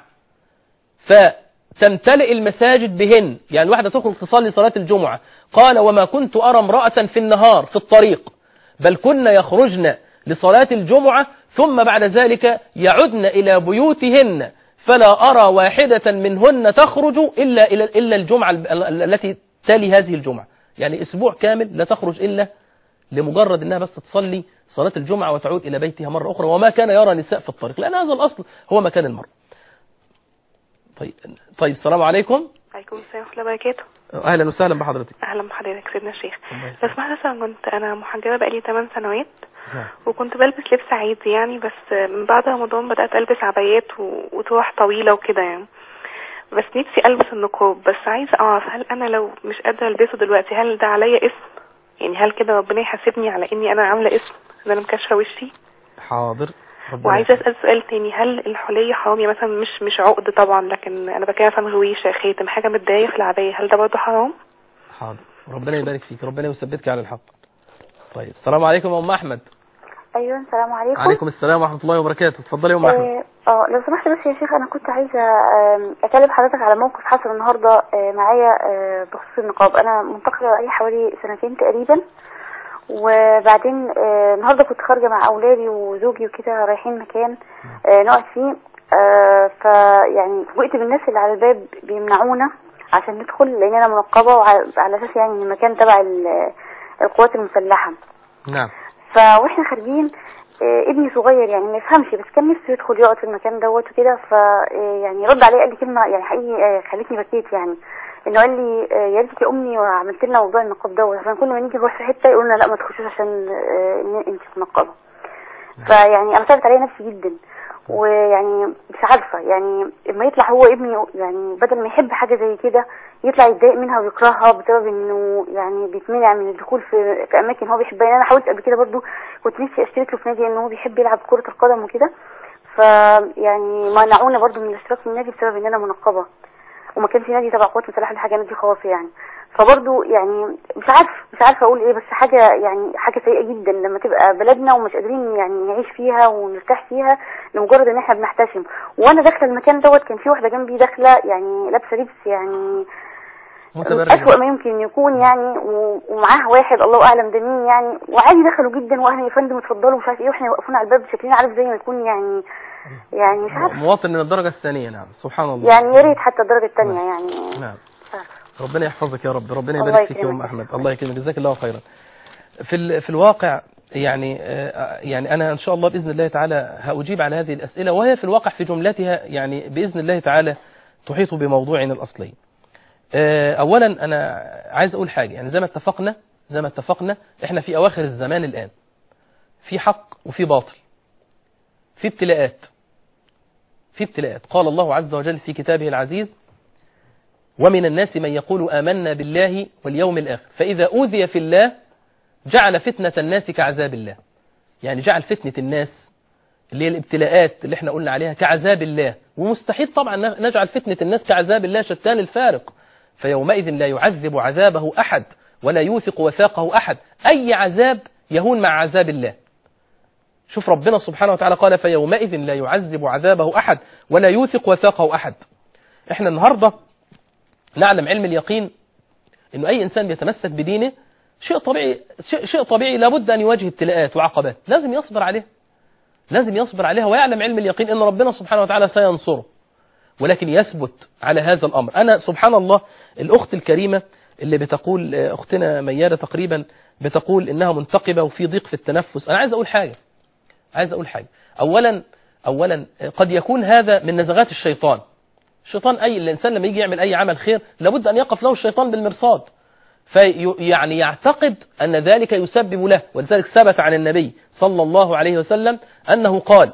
D: فتمتلئ المساجد بهن يعني الواحدة تخرج تصلي صلاة الجمعة قال وما كنت أرى امرأة في النهار في الطريق بل كن يخرجن لصلاة الجمعة ثم بعد ذلك يعدن إلى بيوتهن فلا أرى واحدة منهن تخرج إلا إلا إلا الجمعة ال- ال- التي تلي هذه الجمعة يعني أسبوع كامل لا تخرج إلا لمجرد أنها بس تصلي صلاة الجمعة وتعود إلى بيتها مرة أخرى وما كان يرى نساء في الطريق لأن هذا الأصل هو مكان المرأة طيب طيب السلام عليكم
L: عليكم السلام ورحمة الله وبركاته
D: أهلا وسهلا بحضرتك
L: أهلا بحضرتك سيدنا الشيخ لو سمحت مثلا كنت أنا محجبة بقالي 8 سنوات وكنت بلبس لبس عادي يعني بس من بعد رمضان بدأت ألبس عبايات و- وطرح طويلة وكده يعني بس نفسي ألبس النقاب بس عايزة أعرف هل أنا لو مش قادرة ألبسه دلوقتي هل ده عليا اسم يعني هل كده ربنا يحاسبني على إني أنا عاملة اسم إن أنا مكشفة وشي
D: حاضر ربنا
L: وعايزة أسأل سؤال تاني هل الحلية حرام يعني مثلا مش مش عقد طبعا لكن أنا بتكلم مثلا غويشة خاتم حاجة متضايقة في العباية هل ده برضه حرام؟
D: حاضر ربنا يبارك فيك ربنا يثبتك على الحق طيب السلام عليكم يا أم أحمد
M: ايوه السلام عليكم
D: عليكم السلام ورحمة الله وبركاته اتفضلي يا أم أحمد
M: اه آه، لو سمحت بس يا شيخ انا كنت عايزه آم، اكلم حضرتك على موقف حصل النهارده آه، معايا آه، بخصوص النقاب انا منتقله بقالي حوالي سنتين تقريبا وبعدين آه، النهارده كنت خارجه مع اولادي وزوجي وكده رايحين مكان آه، نقعد فيه آه، فيعني فوجئت بالناس اللي على الباب بيمنعونا عشان ندخل لان انا منقبه وعلى على اساس يعني ان المكان تبع ال- القوات المسلحه
D: نعم
M: فواحنا خارجين آه، ابني صغير يعني ما يفهمش بس كان نفسه يدخل يقعد في المكان دوت وكده ف آه، يعني رد عليه قال لي كلمه يعني حقيقي آه، خلتني بكيت يعني انه قال لي آه، يا ريتك يا امي وعملت لنا موضوع النقاب دوت عشان كل ما نيجي نروح في حته يقولوا لنا لا ما تخشوش عشان آه، إن انت منقبه فيعني انا صعبت عليا نفسي جدا ويعني مش عارفه يعني اما يطلع هو ابني يعني بدل ما يحب حاجه زي كده يطلع يتضايق منها ويكرهها بسبب انه يعني بيتمنع من الدخول في في اماكن هو بيحبها يعني انا حاولت قبل كده برضو كنت نفسي اشترك له في نادي ان هو بيحب يلعب كره القدم وكده فيعني منعونا برضو من الاشتراك في النادي بسبب ان انا منقبه وما كانش نادي تبع قوات مسلحه دي حاجه نادي خاص يعني فبرضو يعني مش عارف مش عارفه اقول ايه بس حاجه يعني حاجه سيئه جدا لما تبقى بلدنا ومش قادرين يعني نعيش فيها ونرتاح فيها لمجرد ان احنا بنحتشم وانا داخله المكان دوت كان في واحده جنبي داخله يعني لابسه لبس يعني
D: متبرج
M: أسوأ ما يمكن يكون يعني و- ومعاه واحد الله اعلم ده مين يعني وعادي دخلوا جدا واهلا يا فندم اتفضلوا مش عارف ايه واحنا واقفين على الباب شكلنا عارف زي ما يكون يعني يعني مش عارف
D: مواطن من الدرجة الثانية نعم سبحان الله
M: يعني يا ريت حتى الدرجه الثانيه يعني
D: نعم ربنا يحفظك يا رب ربنا
M: الله
D: يبارك فيك يا
M: يكرمك.
D: ام احمد الله يكرمك جزاك الله خيرا في ال- في الواقع يعني آه، يعني انا ان شاء الله باذن الله تعالى هاجيب على هذه الاسئله وهي في الواقع في جملتها يعني باذن الله تعالى تحيط بموضوعنا الاصلي آه، اولا انا عايز اقول حاجه يعني زي ما اتفقنا زي ما اتفقنا احنا في اواخر الزمان الان في حق وفي باطل في ابتلاءات في ابتلاءات قال الله عز وجل في كتابه العزيز ومن الناس من يقول آمنا بالله واليوم الآخر فإذا أوذي في الله جعل فتنة الناس كعذاب الله يعني جعل فتنة الناس اللي هي الابتلاءات اللي احنا قلنا عليها كعذاب الله ومستحيل طبعا نجعل فتنة الناس كعذاب الله شتان الفارق فيومئذ لا يعذب عذابه أحد ولا يوثق وثاقه أحد أي عذاب يهون مع عذاب الله شوف ربنا سبحانه وتعالى قال فيومئذ لا يعذب عذابه أحد ولا يوثق وثاقه أحد احنا النهاردة نعلم علم اليقين انه اي انسان بيتمسك بدينه شيء طبيعي شيء, شيء طبيعي لابد ان يواجه ابتلاءات وعقبات لازم يصبر عليها لازم يصبر عليها ويعلم علم اليقين ان ربنا سبحانه وتعالى سينصره ولكن يثبت على هذا الامر انا سبحان الله الاخت الكريمه اللي بتقول اختنا مياده تقريبا بتقول انها منتقبه وفي ضيق في التنفس انا عايز اقول حاجه عايز اقول حاجه اولا اولا قد يكون هذا من نزغات الشيطان الشيطان أي الإنسان لما يجي يعمل أي عمل خير لابد أن يقف له الشيطان بالمرصاد في يعني يعتقد أن ذلك يسبب له ولذلك ثبت عن النبي صلى الله عليه وسلم أنه قال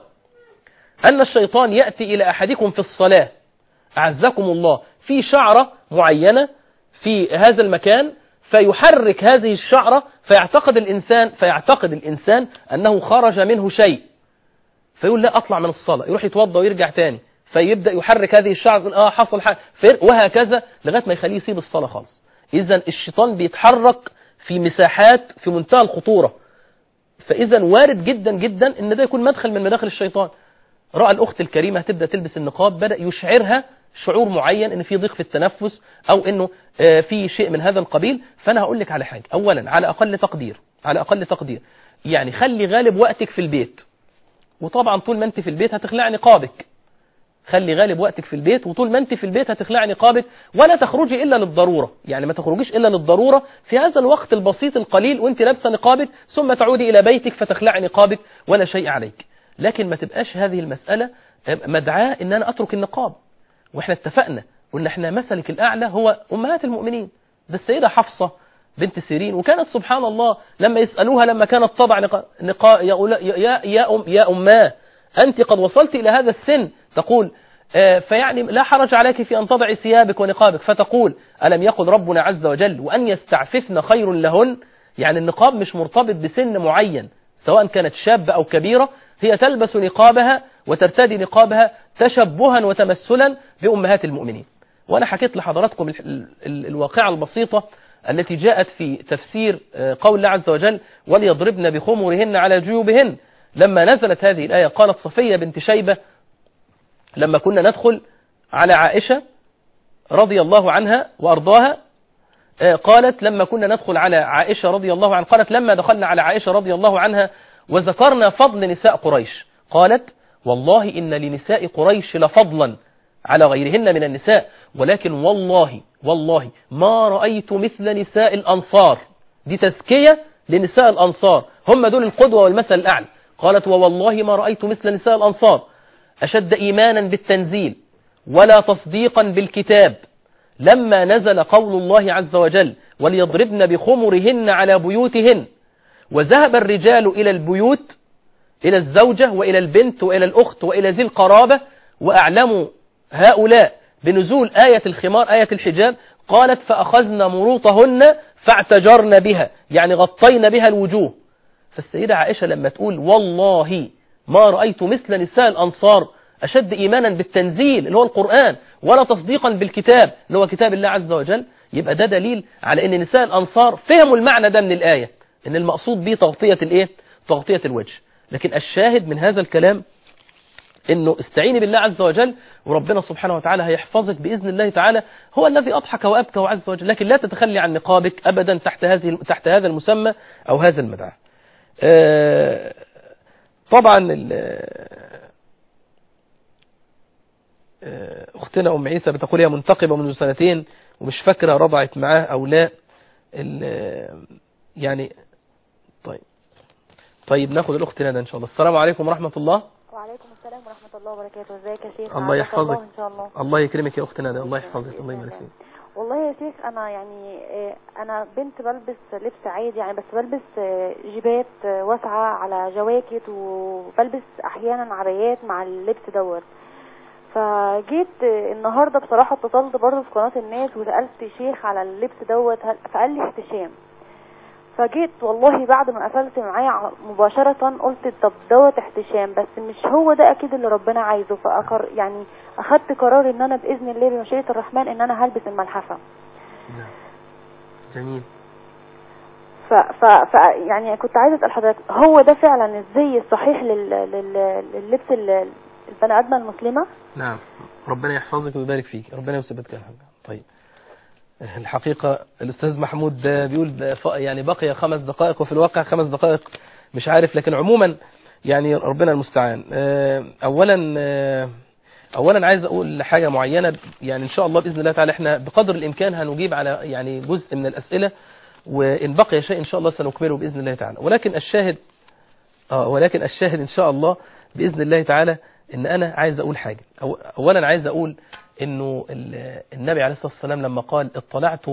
D: أن الشيطان يأتي إلى أحدكم في الصلاة أعزكم الله في شعرة معينة في هذا المكان فيحرك هذه الشعرة فيعتقد الإنسان فيعتقد الإنسان أنه خرج منه شيء فيقول لا أطلع من الصلاة يروح يتوضى ويرجع تاني فيبدأ يحرك هذه الشعر يقول اه حصل حاجة وهكذا لغاية ما يخليه يسيب الصلاة خالص إذا الشيطان بيتحرك في مساحات في منتهى الخطورة فإذا وارد جدا جدا إن ده يكون مدخل من مداخل الشيطان رأى الأخت الكريمة هتبدأ تلبس النقاب بدأ يشعرها شعور معين إن في ضيق في التنفس أو إنه آه في شيء من هذا القبيل فأنا هقول لك على حاجة أولا على أقل تقدير على أقل تقدير يعني خلي غالب وقتك في البيت وطبعا طول ما أنت في البيت هتخلع نقابك خلي غالب وقتك في البيت وطول ما انت في البيت هتخلعي نقابك ولا تخرجي الا للضروره يعني ما تخرجيش الا للضروره في هذا الوقت البسيط القليل وانت لابسه نقابك ثم تعودي الى بيتك فتخلعي نقابك ولا شيء عليك لكن ما تبقاش هذه المساله مدعاه ان انا اترك النقاب واحنا اتفقنا قلنا احنا مثلك الاعلى هو امهات المؤمنين ده السيده حفصه بنت سيرين وكانت سبحان الله لما يسالوها لما كانت تضع نقاب نقا يا يا يا, أم يا اماه انت قد وصلت الى هذا السن تقول فيعني لا حرج عليك في أن تضعي ثيابك ونقابك فتقول ألم يقل ربنا عز وجل وأن يستعففن خير لهن يعني النقاب مش مرتبط بسن معين سواء كانت شابة أو كبيرة هي تلبس نقابها وترتدي نقابها تشبها وتمثلا بأمهات المؤمنين وأنا حكيت لحضراتكم ال ال ال الواقعة البسيطة التي جاءت في تفسير قول الله عز وجل وليضربن بخمرهن على جيوبهن لما نزلت هذه الآية قالت صفية بنت شيبة لما كنا ندخل على عائشة رضي الله عنها وأرضاها قالت لما كنا ندخل على عائشة رضي الله عنها قالت لما دخلنا على عائشة رضي الله عنها وذكرنا فضل نساء قريش قالت والله إن لنساء قريش لفضلا على غيرهن من النساء ولكن والله والله ما رأيت مثل نساء الأنصار دي تزكية لنساء الأنصار هم دول القدوة والمثل الأعلى قالت ووالله ما رأيت مثل نساء الأنصار أشد إيمانا بالتنزيل ولا تصديقا بالكتاب لما نزل قول الله عز وجل وليضربن بخمرهن على بيوتهن وذهب الرجال إلى البيوت إلى الزوجة وإلى البنت وإلى الأخت وإلى ذي القرابة وأعلموا هؤلاء بنزول آية الخمار آية الحجاب قالت فأخذنا مروطهن فاعتجرن بها يعني غطينا بها الوجوه فالسيدة عائشة لما تقول والله ما رأيت مثل نساء الأنصار أشد إيمانا بالتنزيل اللي هو القرآن ولا تصديقا بالكتاب اللي هو كتاب الله عز وجل يبقى ده دليل على أن نساء الأنصار فهموا المعنى ده من الآية أن المقصود به تغطية الإيه؟ تغطية الوجه لكن الشاهد من هذا الكلام انه استعيني بالله عز وجل وربنا سبحانه وتعالى هيحفظك باذن الله تعالى هو الذي اضحك وابكى عز وجل لكن لا تتخلي عن نقابك ابدا تحت هذه تحت هذا المسمى او هذا المدعى آه، طبعا ال- آه، اختنا ام عيسى بتقول هي منتقبه منذ سنتين ومش فاكره رضعت معاه او لا ال- يعني طيب طيب ناخد الاخت ندى ان شاء الله السلام عليكم ورحمه الله
N: وعليكم السلام ورحمة الله وبركاته ازيك يا شيخ
D: الله
N: عافاك
D: يحفظك
N: الله ان شاء الله
D: الله يكرمك يا اخت ندى الله يحفظك الله يبارك فيك
N: والله يا شيخ انا يعني آه، انا بنت بلبس لبس عادي يعني بس بلبس آه، جيبات آه، واسعة على جواكت وبلبس احيانا عبايات مع اللبس دوت فجيت آه، النهارده بصراحة اتصلت برضه في قناة الناس وسألت شيخ على اللبس دوت هل- فقال لي احتشام فجيت والله بعد ما قفلت معاه ع- مباشرة قلت طب دوت احتشام بس مش هو ده اكيد اللي ربنا عايزه فأقر يعني اخدت قرار ان انا باذن الله بمشيئة الرحمن ان انا هلبس الملحفة
D: جميل
N: ف, ف, ف يعني كنت عايزة اسأل حضرتك هو ده فعلا الزي الصحيح لل, لل, لللبس ال- البني ادمة المسلمة
D: نعم ربنا يحفظك ويبارك فيك ربنا يثبتك يا حاج طيب الحقيقة الأستاذ محمود ده بيقول ده ف- يعني بقي خمس دقائق وفي الواقع خمس دقائق مش عارف لكن عموما يعني ربنا المستعان آه، أولا آه، أولا عايز أقول حاجة معينة يعني إن شاء الله بإذن الله تعالى إحنا بقدر الإمكان هنجيب على يعني جزء من الأسئلة وإن بقي شيء إن شاء الله سنكمله بإذن الله تعالى ولكن الشاهد آه ولكن الشاهد إن شاء الله بإذن الله تعالى إن أنا عايز أقول حاجة أو أولا عايز أقول إنه ال- النبي عليه الصلاة والسلام لما قال اطلعت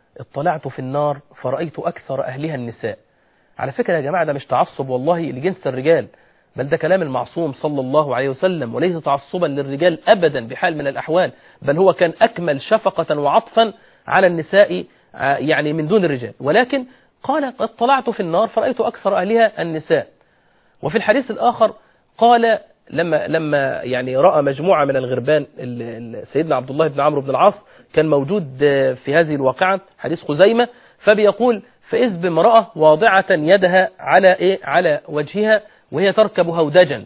D: اطلعت في النار فرأيت أكثر أهلها النساء على فكرة يا جماعة ده مش تعصب والله لجنس الرجال بل ده كلام المعصوم صلى الله عليه وسلم وليس تعصبا للرجال أبدا بحال من الأحوال بل هو كان أكمل شفقة وعطفا على النساء آه، يعني من دون الرجال ولكن قال اطلعت في النار فرأيت أكثر أهلها النساء وفي الحديث الآخر قال لما لما يعني رأى مجموعة من الغربان ال- ال- سيدنا عبد الله بن عمرو بن العاص كان موجود آه، في هذه الواقعة حديث خزيمة فبيقول فإذ بامرأة واضعة يدها على إيه على وجهها وهي تركب هودجا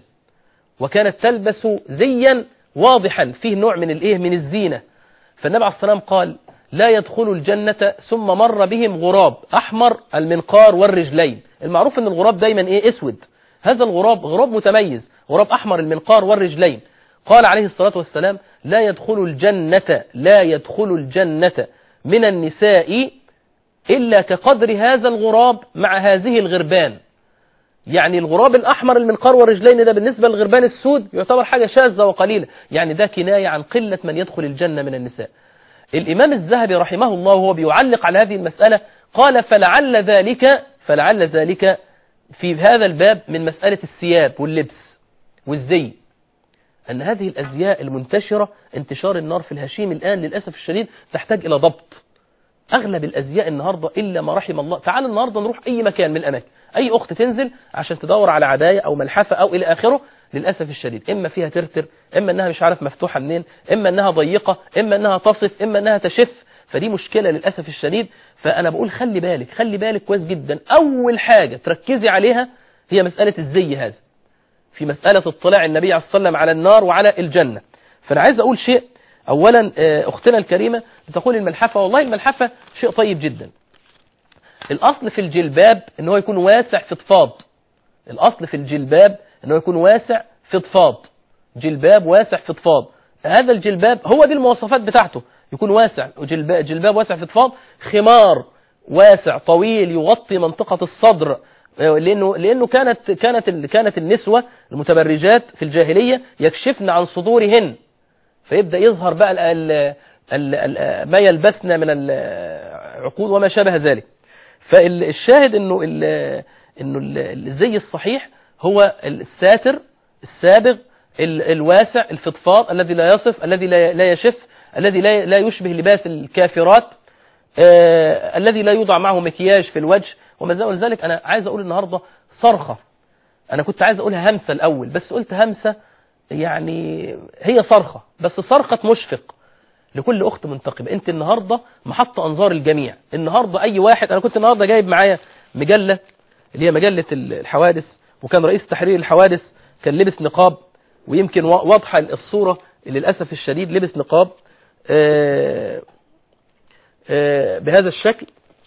D: وكانت تلبس زيا واضحا فيه نوع من الايه من الزينة فالنبي عليه الصلاة والسلام قال لا يدخل الجنة ثم مر بهم غراب أحمر المنقار والرجلين المعروف أن الغراب دايما إيه أسود هذا الغراب غراب متميز غراب أحمر المنقار والرجلين قال عليه الصلاة والسلام لا يدخل الجنة لا يدخل الجنة من النساء إلا كقدر هذا الغراب مع هذه الغربان يعني الغراب الأحمر المنقار والرجلين ده بالنسبة للغربان السود يعتبر حاجة شاذة وقليلة يعني ده كناية عن قلة من يدخل الجنة من النساء الإمام الذهبي رحمه الله وهو بيعلق على هذه المسألة قال فلعل ذلك فلعل ذلك في هذا الباب من مسألة الثياب واللبس والزي أن هذه الأزياء المنتشرة انتشار النار في الهشيم الآن للأسف الشديد تحتاج إلى ضبط أغلب الأزياء النهاردة إلا ما رحم الله تعال النهاردة نروح أي مكان من الأماكن أي أخت تنزل عشان تدور على عداية أو ملحفة أو إلى آخره للأسف الشديد إما فيها ترتر إما أنها مش عارف مفتوحة منين إما أنها ضيقة إما أنها تصف إما أنها تشف فدي مشكلة للأسف الشديد فأنا بقول خلي بالك خلي بالك كويس جدا أول حاجة تركزي عليها هي مسألة الزي هذا في مسألة اطلاع النبي عليه الصلاة والسلام على النار وعلى الجنة فأنا عايز أقول شيء أولا آه، أختنا الكريمة بتقول الملحفة والله الملحفة شيء طيب جدا الأصل في الجلباب ان هو يكون واسع فضفاض الأصل في الجلباب ان هو يكون واسع فضفاض جلباب واسع فضفاض هذا الجلباب هو دي المواصفات بتاعته يكون واسع جلباب, جلباب واسع فضفاض خمار واسع طويل يغطي منطقة الصدر لانه لانه كانت كانت ال- كانت النسوه المتبرجات في الجاهليه يكشفن عن صدورهن فيبدا يظهر بقى ال ال ال ال ما يلبسن من العقود وما شابه ذلك فالشاهد انه ال انه ال- الزي الصحيح هو الساتر السابغ ال- الواسع الفضفاض الذي لا يصف الذي لا لا يشف الذي لا لا يشبه لباس الكافرات آه، الذي لا يوضع معه مكياج في الوجه وما زال ذلك انا عايز اقول النهارده صرخه انا كنت عايز اقولها همسه الاول بس قلت همسه يعني هي صرخه بس صرخه مشفق لكل اخت منتقبه انت النهارده محط انظار الجميع النهارده اي واحد انا كنت النهارده جايب معايا مجله اللي هي مجله الحوادث وكان رئيس تحرير الحوادث كان لبس نقاب ويمكن وا- واضحه الصوره للاسف الشديد لبس نقاب آه، آه، بهذا الشكل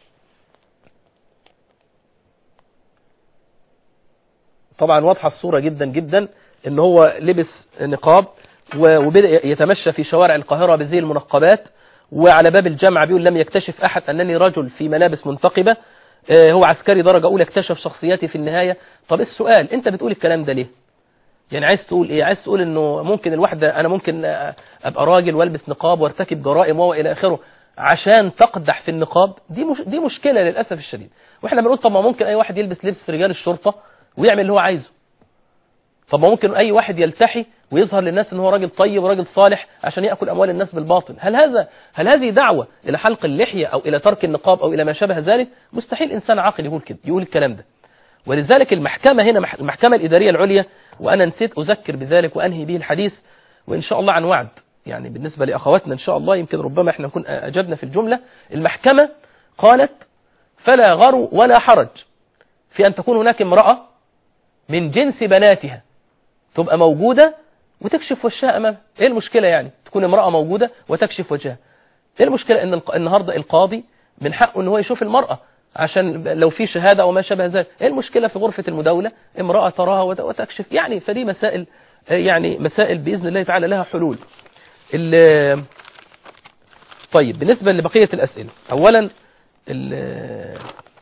D: طبعا واضحه الصوره جدا جدا ان هو لبس نقاب و- وبدأ يتمشى في شوارع القاهرة بزي المنقبات وعلى باب الجامعة بيقول لم يكتشف أحد أنني رجل في ملابس منتقبة آه، هو عسكري درجة أولى اكتشف شخصيتي في النهاية طب السؤال أنت بتقول الكلام ده ليه يعني عايز تقول إيه عايز تقول إنه ممكن الواحدة أنا ممكن آه، أبقى راجل والبس نقاب وارتكب جرائم وإلى آخره عشان تقدح في النقاب دي مش دي مشكلة للأسف الشديد واحنا بنقول طب ما ممكن أي واحد يلبس لبس رجال الشرطة ويعمل اللي هو عايزه طب ما ممكن اي واحد يلتحي ويظهر للناس ان هو راجل طيب وراجل صالح عشان ياكل اموال الناس بالباطل هل هذا هل هذه دعوه الى حلق اللحيه او الى ترك النقاب او الى ما شابه ذلك مستحيل انسان عاقل يقول كده يقول الكلام ده ولذلك المحكمه هنا مح- المحكمه الاداريه العليا وانا نسيت اذكر بذلك وانهي به الحديث وان شاء الله عن وعد يعني بالنسبه لاخواتنا ان شاء الله يمكن ربما احنا نكون اجبنا في الجمله المحكمه قالت فلا غرو ولا حرج في ان تكون هناك امراه من جنس بناتها تبقى موجودة وتكشف وجهها أمامها إيه المشكلة يعني تكون امرأة موجودة وتكشف وجهها إيه المشكلة إن الق- النهاردة القاضي من حقه إن هو يشوف المرأة عشان لو في شهادة أو ما شابه ذلك إيه المشكلة في غرفة المداولة امرأة تراها وت- وتكشف يعني فدي مسائل آه، يعني مسائل بإذن الله تعالى لها حلول ال- طيب بالنسبة لبقية الأسئلة أولا ال-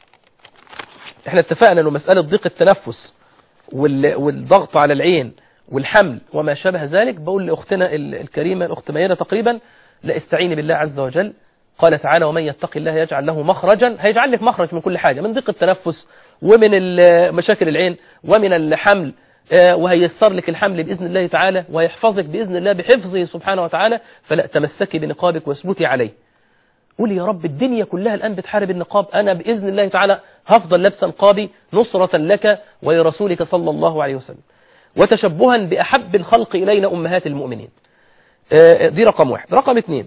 D: احنا اتفقنا انه مسألة ضيق التنفس وال- والضغط على العين والحمل وما شابه ذلك بقول لأختنا ال- الكريمة الأخت ميادة تقريبا لا استعيني بالله عز وجل قال تعالى ومن يتق الله يجعل له مخرجا هيجعل لك مخرج من كل حاجة من ضيق التنفس ومن ال- مشاكل العين ومن الحمل آه، وهيسر لك الحمل بإذن الله تعالى ويحفظك بإذن الله بحفظه سبحانه وتعالى فلا تمسكي بنقابك واثبتي عليه قولي يا رب الدنيا كلها الآن بتحارب النقاب أنا بإذن الله تعالى هفضل لابسا نقابي نصرة لك ولرسولك صلى الله عليه وسلم وتشبها بأحب الخلق إلينا أمهات المؤمنين آه، دي رقم واحد رقم اثنين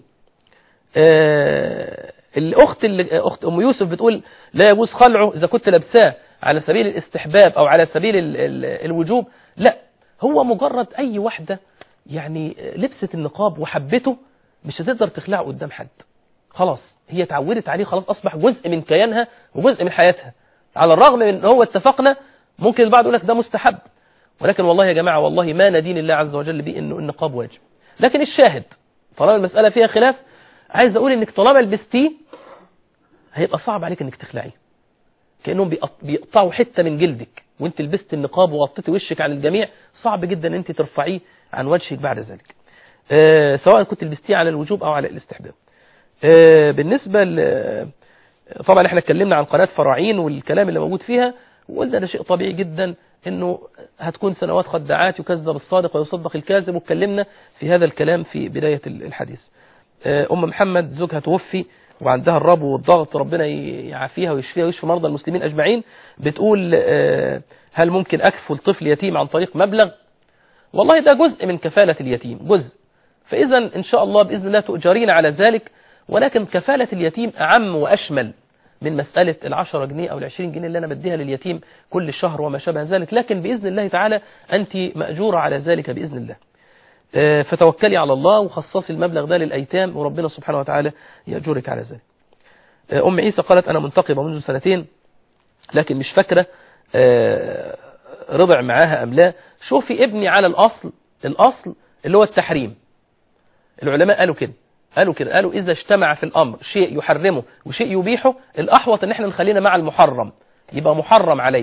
D: آه، الأخت اللي أخت أم يوسف بتقول لا يجوز خلعه إذا كنت لابساه على سبيل الاستحباب أو على سبيل ال- ال- الوجوب لا هو مجرد أي واحدة يعني لبست النقاب وحبته مش هتقدر تخلعه قدام حد خلاص هي اتعودت عليه خلاص أصبح جزء من كيانها وجزء من حياتها على الرغم من ان هو اتفقنا ممكن البعض يقول لك ده مستحب ولكن والله يا جماعة والله ما ندين الله عز وجل به انه النقاب واجب لكن الشاهد طالما المسألة فيها خلاف عايز اقول انك طالما لبستيه هيبقى صعب عليك انك تخلعيه كأنهم بيقط- بيقطعوا حتة من جلدك وانت لبست النقاب وغطيتي وشك عن الجميع صعب جدا ان انت ترفعيه عن وجهك بعد ذلك آه سواء كنت لبستيه على الوجوب او على الاستحباب آه بالنسبة ل طبعا احنا اتكلمنا عن قناة فراعين والكلام اللي موجود فيها وقلنا ده شيء طبيعي جدا انه هتكون سنوات خداعات يكذب الصادق ويصدق الكاذب واتكلمنا في هذا الكلام في بداية الحديث آه، ام محمد زوجها توفي وعندها الربو والضغط ربنا ي- يعافيها ويشفيها ويشفي مرضى المسلمين اجمعين بتقول آه، هل ممكن اكفل طفل يتيم عن طريق مبلغ والله ده جزء من كفالة اليتيم جزء فإذا إن شاء الله بإذن الله تؤجرين على ذلك ولكن كفالة اليتيم أعم وأشمل من مسألة العشرة جنيه أو العشرين جنيه اللي أنا بديها لليتيم كل شهر وما شابه ذلك لكن بإذن الله تعالى أنت مأجورة على ذلك بإذن الله آه، فتوكلي على الله وخصصي المبلغ ده للأيتام وربنا سبحانه وتعالى يأجرك على ذلك آه، أم عيسى قالت أنا منتقبة منذ سنتين لكن مش فاكرة آه، رضع معاها أم لا شوفي ابني على الأصل الأصل اللي هو التحريم العلماء قالوا كده قالوا كده قالوا إذا اجتمع في الأمر شيء يحرمه وشيء يبيحه الأحوط إن احنا نخلينا مع المحرم يبقى محرم عليه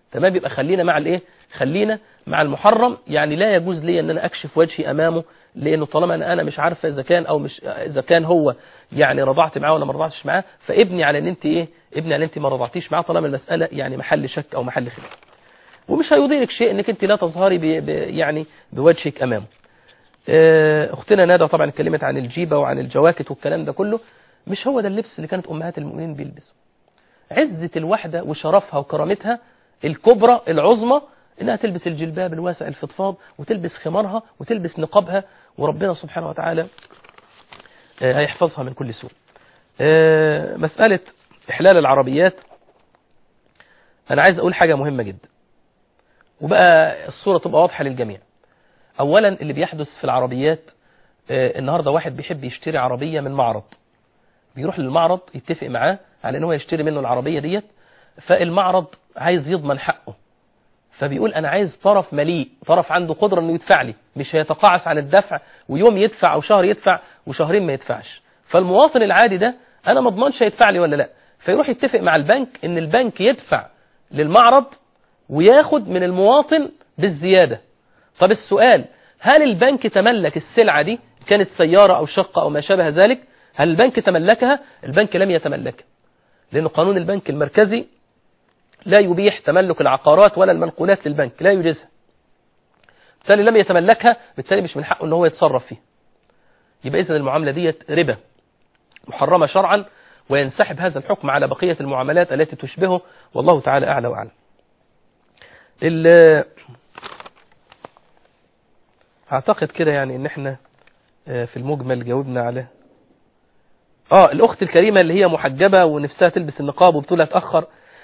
D: تمام يبقى خلينا مع الايه خلينا مع المحرم يعني لا يجوز لي ان انا اكشف وجهي امامه لانه طالما انا انا مش عارفه اذا كان او مش اذا كان هو يعني رضعت معاه ولا ما رضعتش معاه فابني على ان انت ايه ابني على ان انت ما رضعتيش معاه طالما المساله يعني محل شك او محل خلاف ومش هيضيرك شيء انك انت لا تظهري ب ب يعني بوجهك امامه آه، اختنا ندى طبعا اتكلمت عن الجيبه وعن الجواكت والكلام ده كله مش هو ده اللبس اللي كانت امهات المؤمنين بيلبسوا عزة الوحدة وشرفها وكرامتها الكبرى العظمى انها تلبس الجلباب الواسع الفضفاض وتلبس خمارها وتلبس نقابها وربنا سبحانه وتعالى آه، هيحفظها من كل سوء آه، مسألة إحلال العربيات أنا عايز أقول حاجة مهمة جدا وبقى الصورة تبقى واضحة للجميع أولا اللي بيحدث في العربيات آه، النهاردة واحد بيحب يشتري عربية من معرض بيروح للمعرض يتفق معاه على ان هو يشتري منه العربية ديت فالمعرض عايز يضمن حقه فبيقول انا عايز طرف مليء طرف عنده قدرة انه يدفع لي مش هيتقاعس عن الدفع ويوم يدفع او شهر يدفع وشهرين ما يدفعش فالمواطن العادي ده انا ما اضمنش هيدفع لي ولا لا فيروح يتفق مع البنك ان البنك يدفع للمعرض وياخد من المواطن بالزيادة طب السؤال هل البنك تملك السلعة دي كانت سيارة او شقة او ما شابه ذلك هل البنك تملكها البنك لم يتملكها لأن قانون البنك المركزي لا يبيح تملك العقارات ولا المنقولات للبنك لا يجيزها بالتالي لم يتملكها بالتالي مش من حقه ان هو يتصرف فيها يبقى إذن المعاملة ديت ربا محرمة شرعا وينسحب هذا الحكم على بقية المعاملات التي تشبهه والله تعالى أعلى وأعلم ال- أعتقد كده يعني إن إحنا آه، في المجمل جاوبنا على اه الاخت الكريمه اللي هي محجبه ونفسها تلبس النقاب وبتقول اتاخر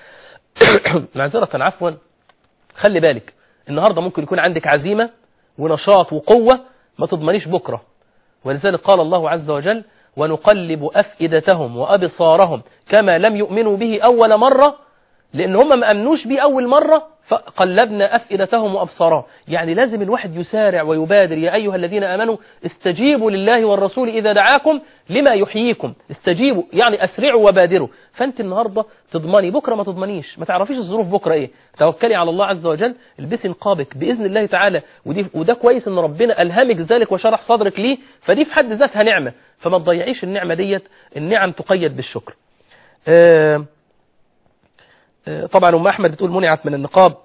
D: معذره عفوا خلي بالك النهارده ممكن يكون عندك عزيمه ونشاط وقوه ما تضمنيش بكره ولذلك قال الله عز وجل ونقلب افئدتهم وابصارهم كما لم يؤمنوا به اول مره لان هم ما امنوش بيه اول مره فقلبنا افئدتهم وابصارهم يعني لازم الواحد يسارع ويبادر يا ايها الذين امنوا استجيبوا لله والرسول اذا دعاكم لما يحييكم استجيبوا يعني اسرعوا وبادروا فانت النهارده تضمني بكره ما تضمنيش ما تعرفيش الظروف بكره ايه توكلي على الله عز وجل البسي نقابك باذن الله تعالى ودي وده كويس ان ربنا الهمك ذلك وشرح صدرك ليه فدي في حد ذاتها نعمه فما تضيعيش النعمه ديت النعم تقيد بالشكر آه آه، طبعا ام احمد بتقول منعت من النقاب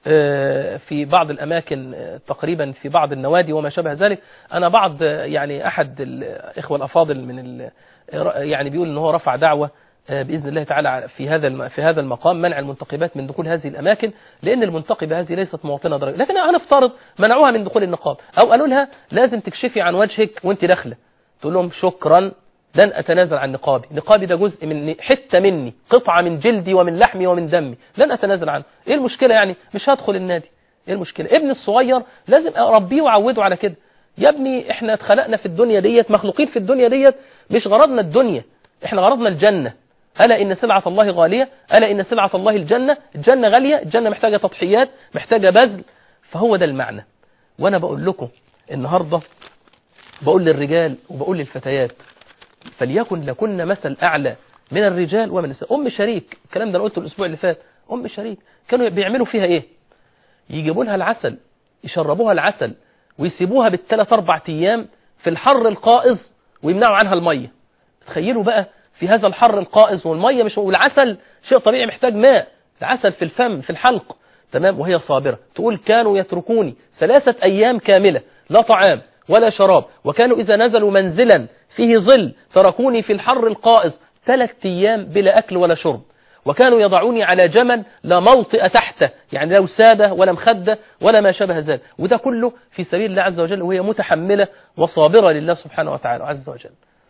D: آه، في بعض الاماكن آه، تقريبا في بعض النوادي وما شابه ذلك انا بعض آه، يعني احد الاخوه الافاضل من ال- آه، يعني بيقول ان هو رفع دعوه آه، باذن الله تعالى في هذا الم- في هذا المقام منع المنتقبات من دخول هذه الاماكن لان المنتقبه هذه ليست مواطنه درجه لكن هنفترض منعوها من دخول النقاب او قالوا لها لازم تكشفي عن وجهك وانت داخله تقول لهم شكرا لن أتنازل عن نقابي نقابي ده جزء من حتة مني قطعة من جلدي ومن لحمي ومن دمي لن أتنازل عنه إيه المشكلة يعني مش هدخل النادي إيه المشكلة ابن الصغير لازم أربيه وأعوده على كده يا ابني إحنا اتخلقنا في الدنيا ديت مخلوقين في الدنيا ديت مش غرضنا الدنيا إحنا غرضنا الجنة ألا إن سلعة الله غالية ألا إن سلعة الله الجنة الجنة غالية الجنة محتاجة تضحيات محتاجة بذل فهو ده المعنى وأنا بقول لكم النهاردة بقول للرجال وبقول للفتيات فليكن لكن مثل أعلى من الرجال ومن النساء أم شريك الكلام ده أنا قلته الأسبوع اللي فات أم شريك كانوا بيعملوا فيها إيه يجيبوا لها العسل يشربوها العسل ويسيبوها بالثلاث أربع أيام في الحر القائظ ويمنعوا عنها المية تخيلوا بقى في هذا الحر القائظ والمية مش والعسل شيء طبيعي محتاج ماء العسل في الفم في الحلق تمام وهي صابرة تقول كانوا يتركوني ثلاثة أيام كاملة لا طعام ولا شراب وكانوا إذا نزلوا منزلا فيه ظل تركوني في الحر القائظ ثلاث أيام بلا أكل ولا شرب وكانوا يضعوني على جمل لا موطئ تحته يعني لا وسادة ولا مخدة ولا ما شابه ذلك وده كله في سبيل الله عز وجل وهي متحملة وصابرة لله سبحانه وتعالى عز وجل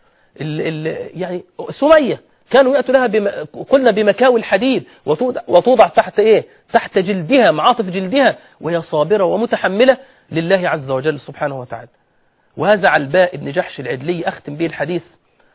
D: ال ال يعني سمية كانوا يأتوا لها بم... قلنا بمكاوي الحديد وتوضع, وتوضع تحت إيه تحت جلدها معاطف جلدها وهي صابرة ومتحملة لله عز وجل سبحانه وتعالى وهذا علباء بن جحش العدلي أختم به الحديث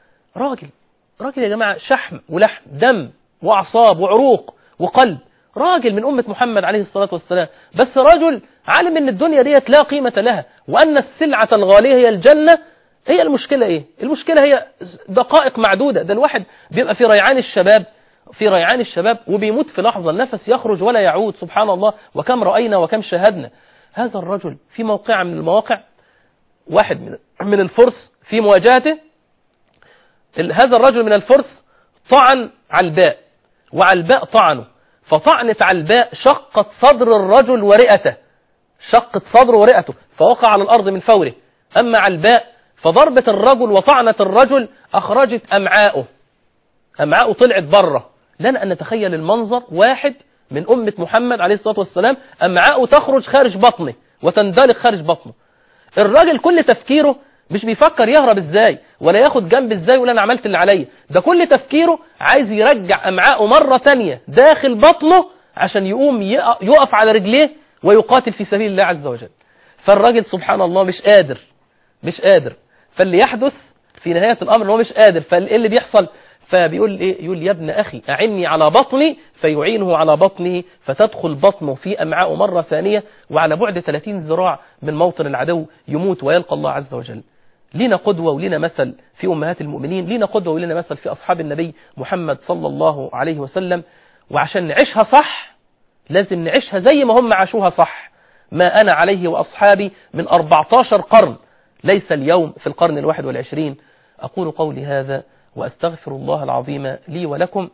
D: راجل راجل يا جماعة شحم ولحم دم وأعصاب وعروق وقلب راجل من أمة محمد عليه الصلاة والسلام بس رجل عالم ان الدنيا ديت لا قيمة لها وأن السلعة الغالية هي الجنة هي المشكلة ايه المشكلة هي دقائق معدودة ده الواحد بيبقى في ريعان الشباب في ريعان الشباب وبيموت في لحظة النفس يخرج ولا يعود سبحان الله وكم رأينا وكم شاهدنا هذا الرجل في موقع من المواقع واحد من من الفرس في مواجهته ال- هذا الرجل من الفرس طعن علباء وعلباء طعنه فطعنة علباء شقت صدر الرجل ورئته شقت صدره ورئته فوقع على الأرض من فوره أما علباء فضربة الرجل وطعنة الرجل أخرجت أمعاؤه أمعاؤه طلعت بره لنا أن نتخيل المنظر واحد من أمة محمد عليه الصلاة والسلام أمعاؤه تخرج خارج بطنه وتندلق خارج بطنه الراجل كل تفكيره مش بيفكر يهرب ازاي ولا ياخد جنب ازاي ولا انا عملت اللي عليا ده كل تفكيره عايز يرجع امعائه مرة تانية داخل بطنه عشان يقوم يق- يقف على رجليه ويقاتل في سبيل الله عز وجل فالراجل سبحان الله مش قادر مش قادر فاللي يحدث في نهاية الأمر ان هو مش قادر فايه اللي بيحصل فبيقول ايه يقول يا ابن أخي أعني على بطني فيعينه على بطنه فتدخل بطنه في أمعاءه مرة ثانية وعلى بعد 30 ذراع من موطن العدو يموت ويلقى الله عز وجل لينا قدوة ولينا مثل في أمهات المؤمنين لينا قدوة ولينا مثل في أصحاب النبي محمد صلى الله عليه وسلم وعشان نعيشها صح لازم نعيشها زي ما هم عاشوها صح ما أنا عليه وأصحابي من 14 قرن ليس اليوم في القرن الواحد والعشرين أقول قولي هذا وأستغفر الله العظيم لي ولكم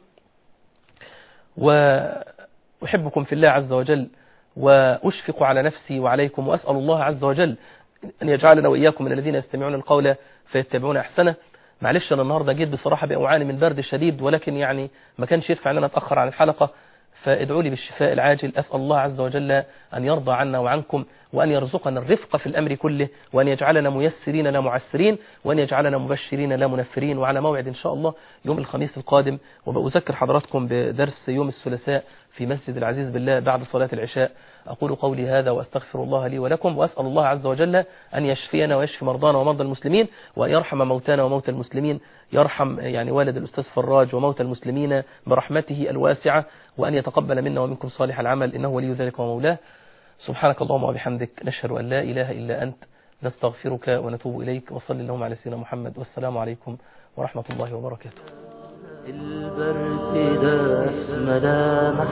D: وأحبكم في الله عز وجل وأشفق على نفسي وعليكم وأسأل الله عز وجل أن يجعلنا وإياكم من الذين يستمعون القول فيتبعون أحسنه معلش أنا النهاردة جيت بصراحة بأعاني من برد شديد ولكن يعني ما كانش ينفع أن أنا أتأخر عن الحلقة فادعوا لي بالشفاء العاجل أسأل الله عز وجل أن يرضى عنا وعنكم وأن يرزقنا الرفق في الأمر كله وأن يجعلنا ميسرين لا معسرين وأن يجعلنا مبشرين لا منفرين وعلى موعد إن شاء الله يوم الخميس القادم وبأذكر حضراتكم بدرس يوم الثلاثاء في مسجد العزيز بالله بعد صلاة العشاء أقول قولي هذا وأستغفر الله لي ولكم وأسأل الله عز وجل أن يشفينا ويشفي مرضانا ومرضى المسلمين وأن يرحم موتانا وموتى المسلمين يرحم يعني والد الأستاذ فراج وموتى المسلمين برحمته الواسعة وأن يتقبل منا ومنكم صالح العمل إنه ولي ذلك ومولاه سبحانك اللهم وبحمدك نشهد أن لا إله إلا أنت نستغفرك ونتوب إليك وصل اللهم على سيدنا محمد والسلام عليكم ورحمة الله وبركاته
C: البرد داس ملامح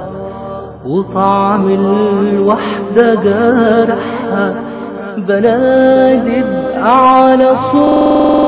C: وطعم الوحدة جارحها بنادي بأعلى صوت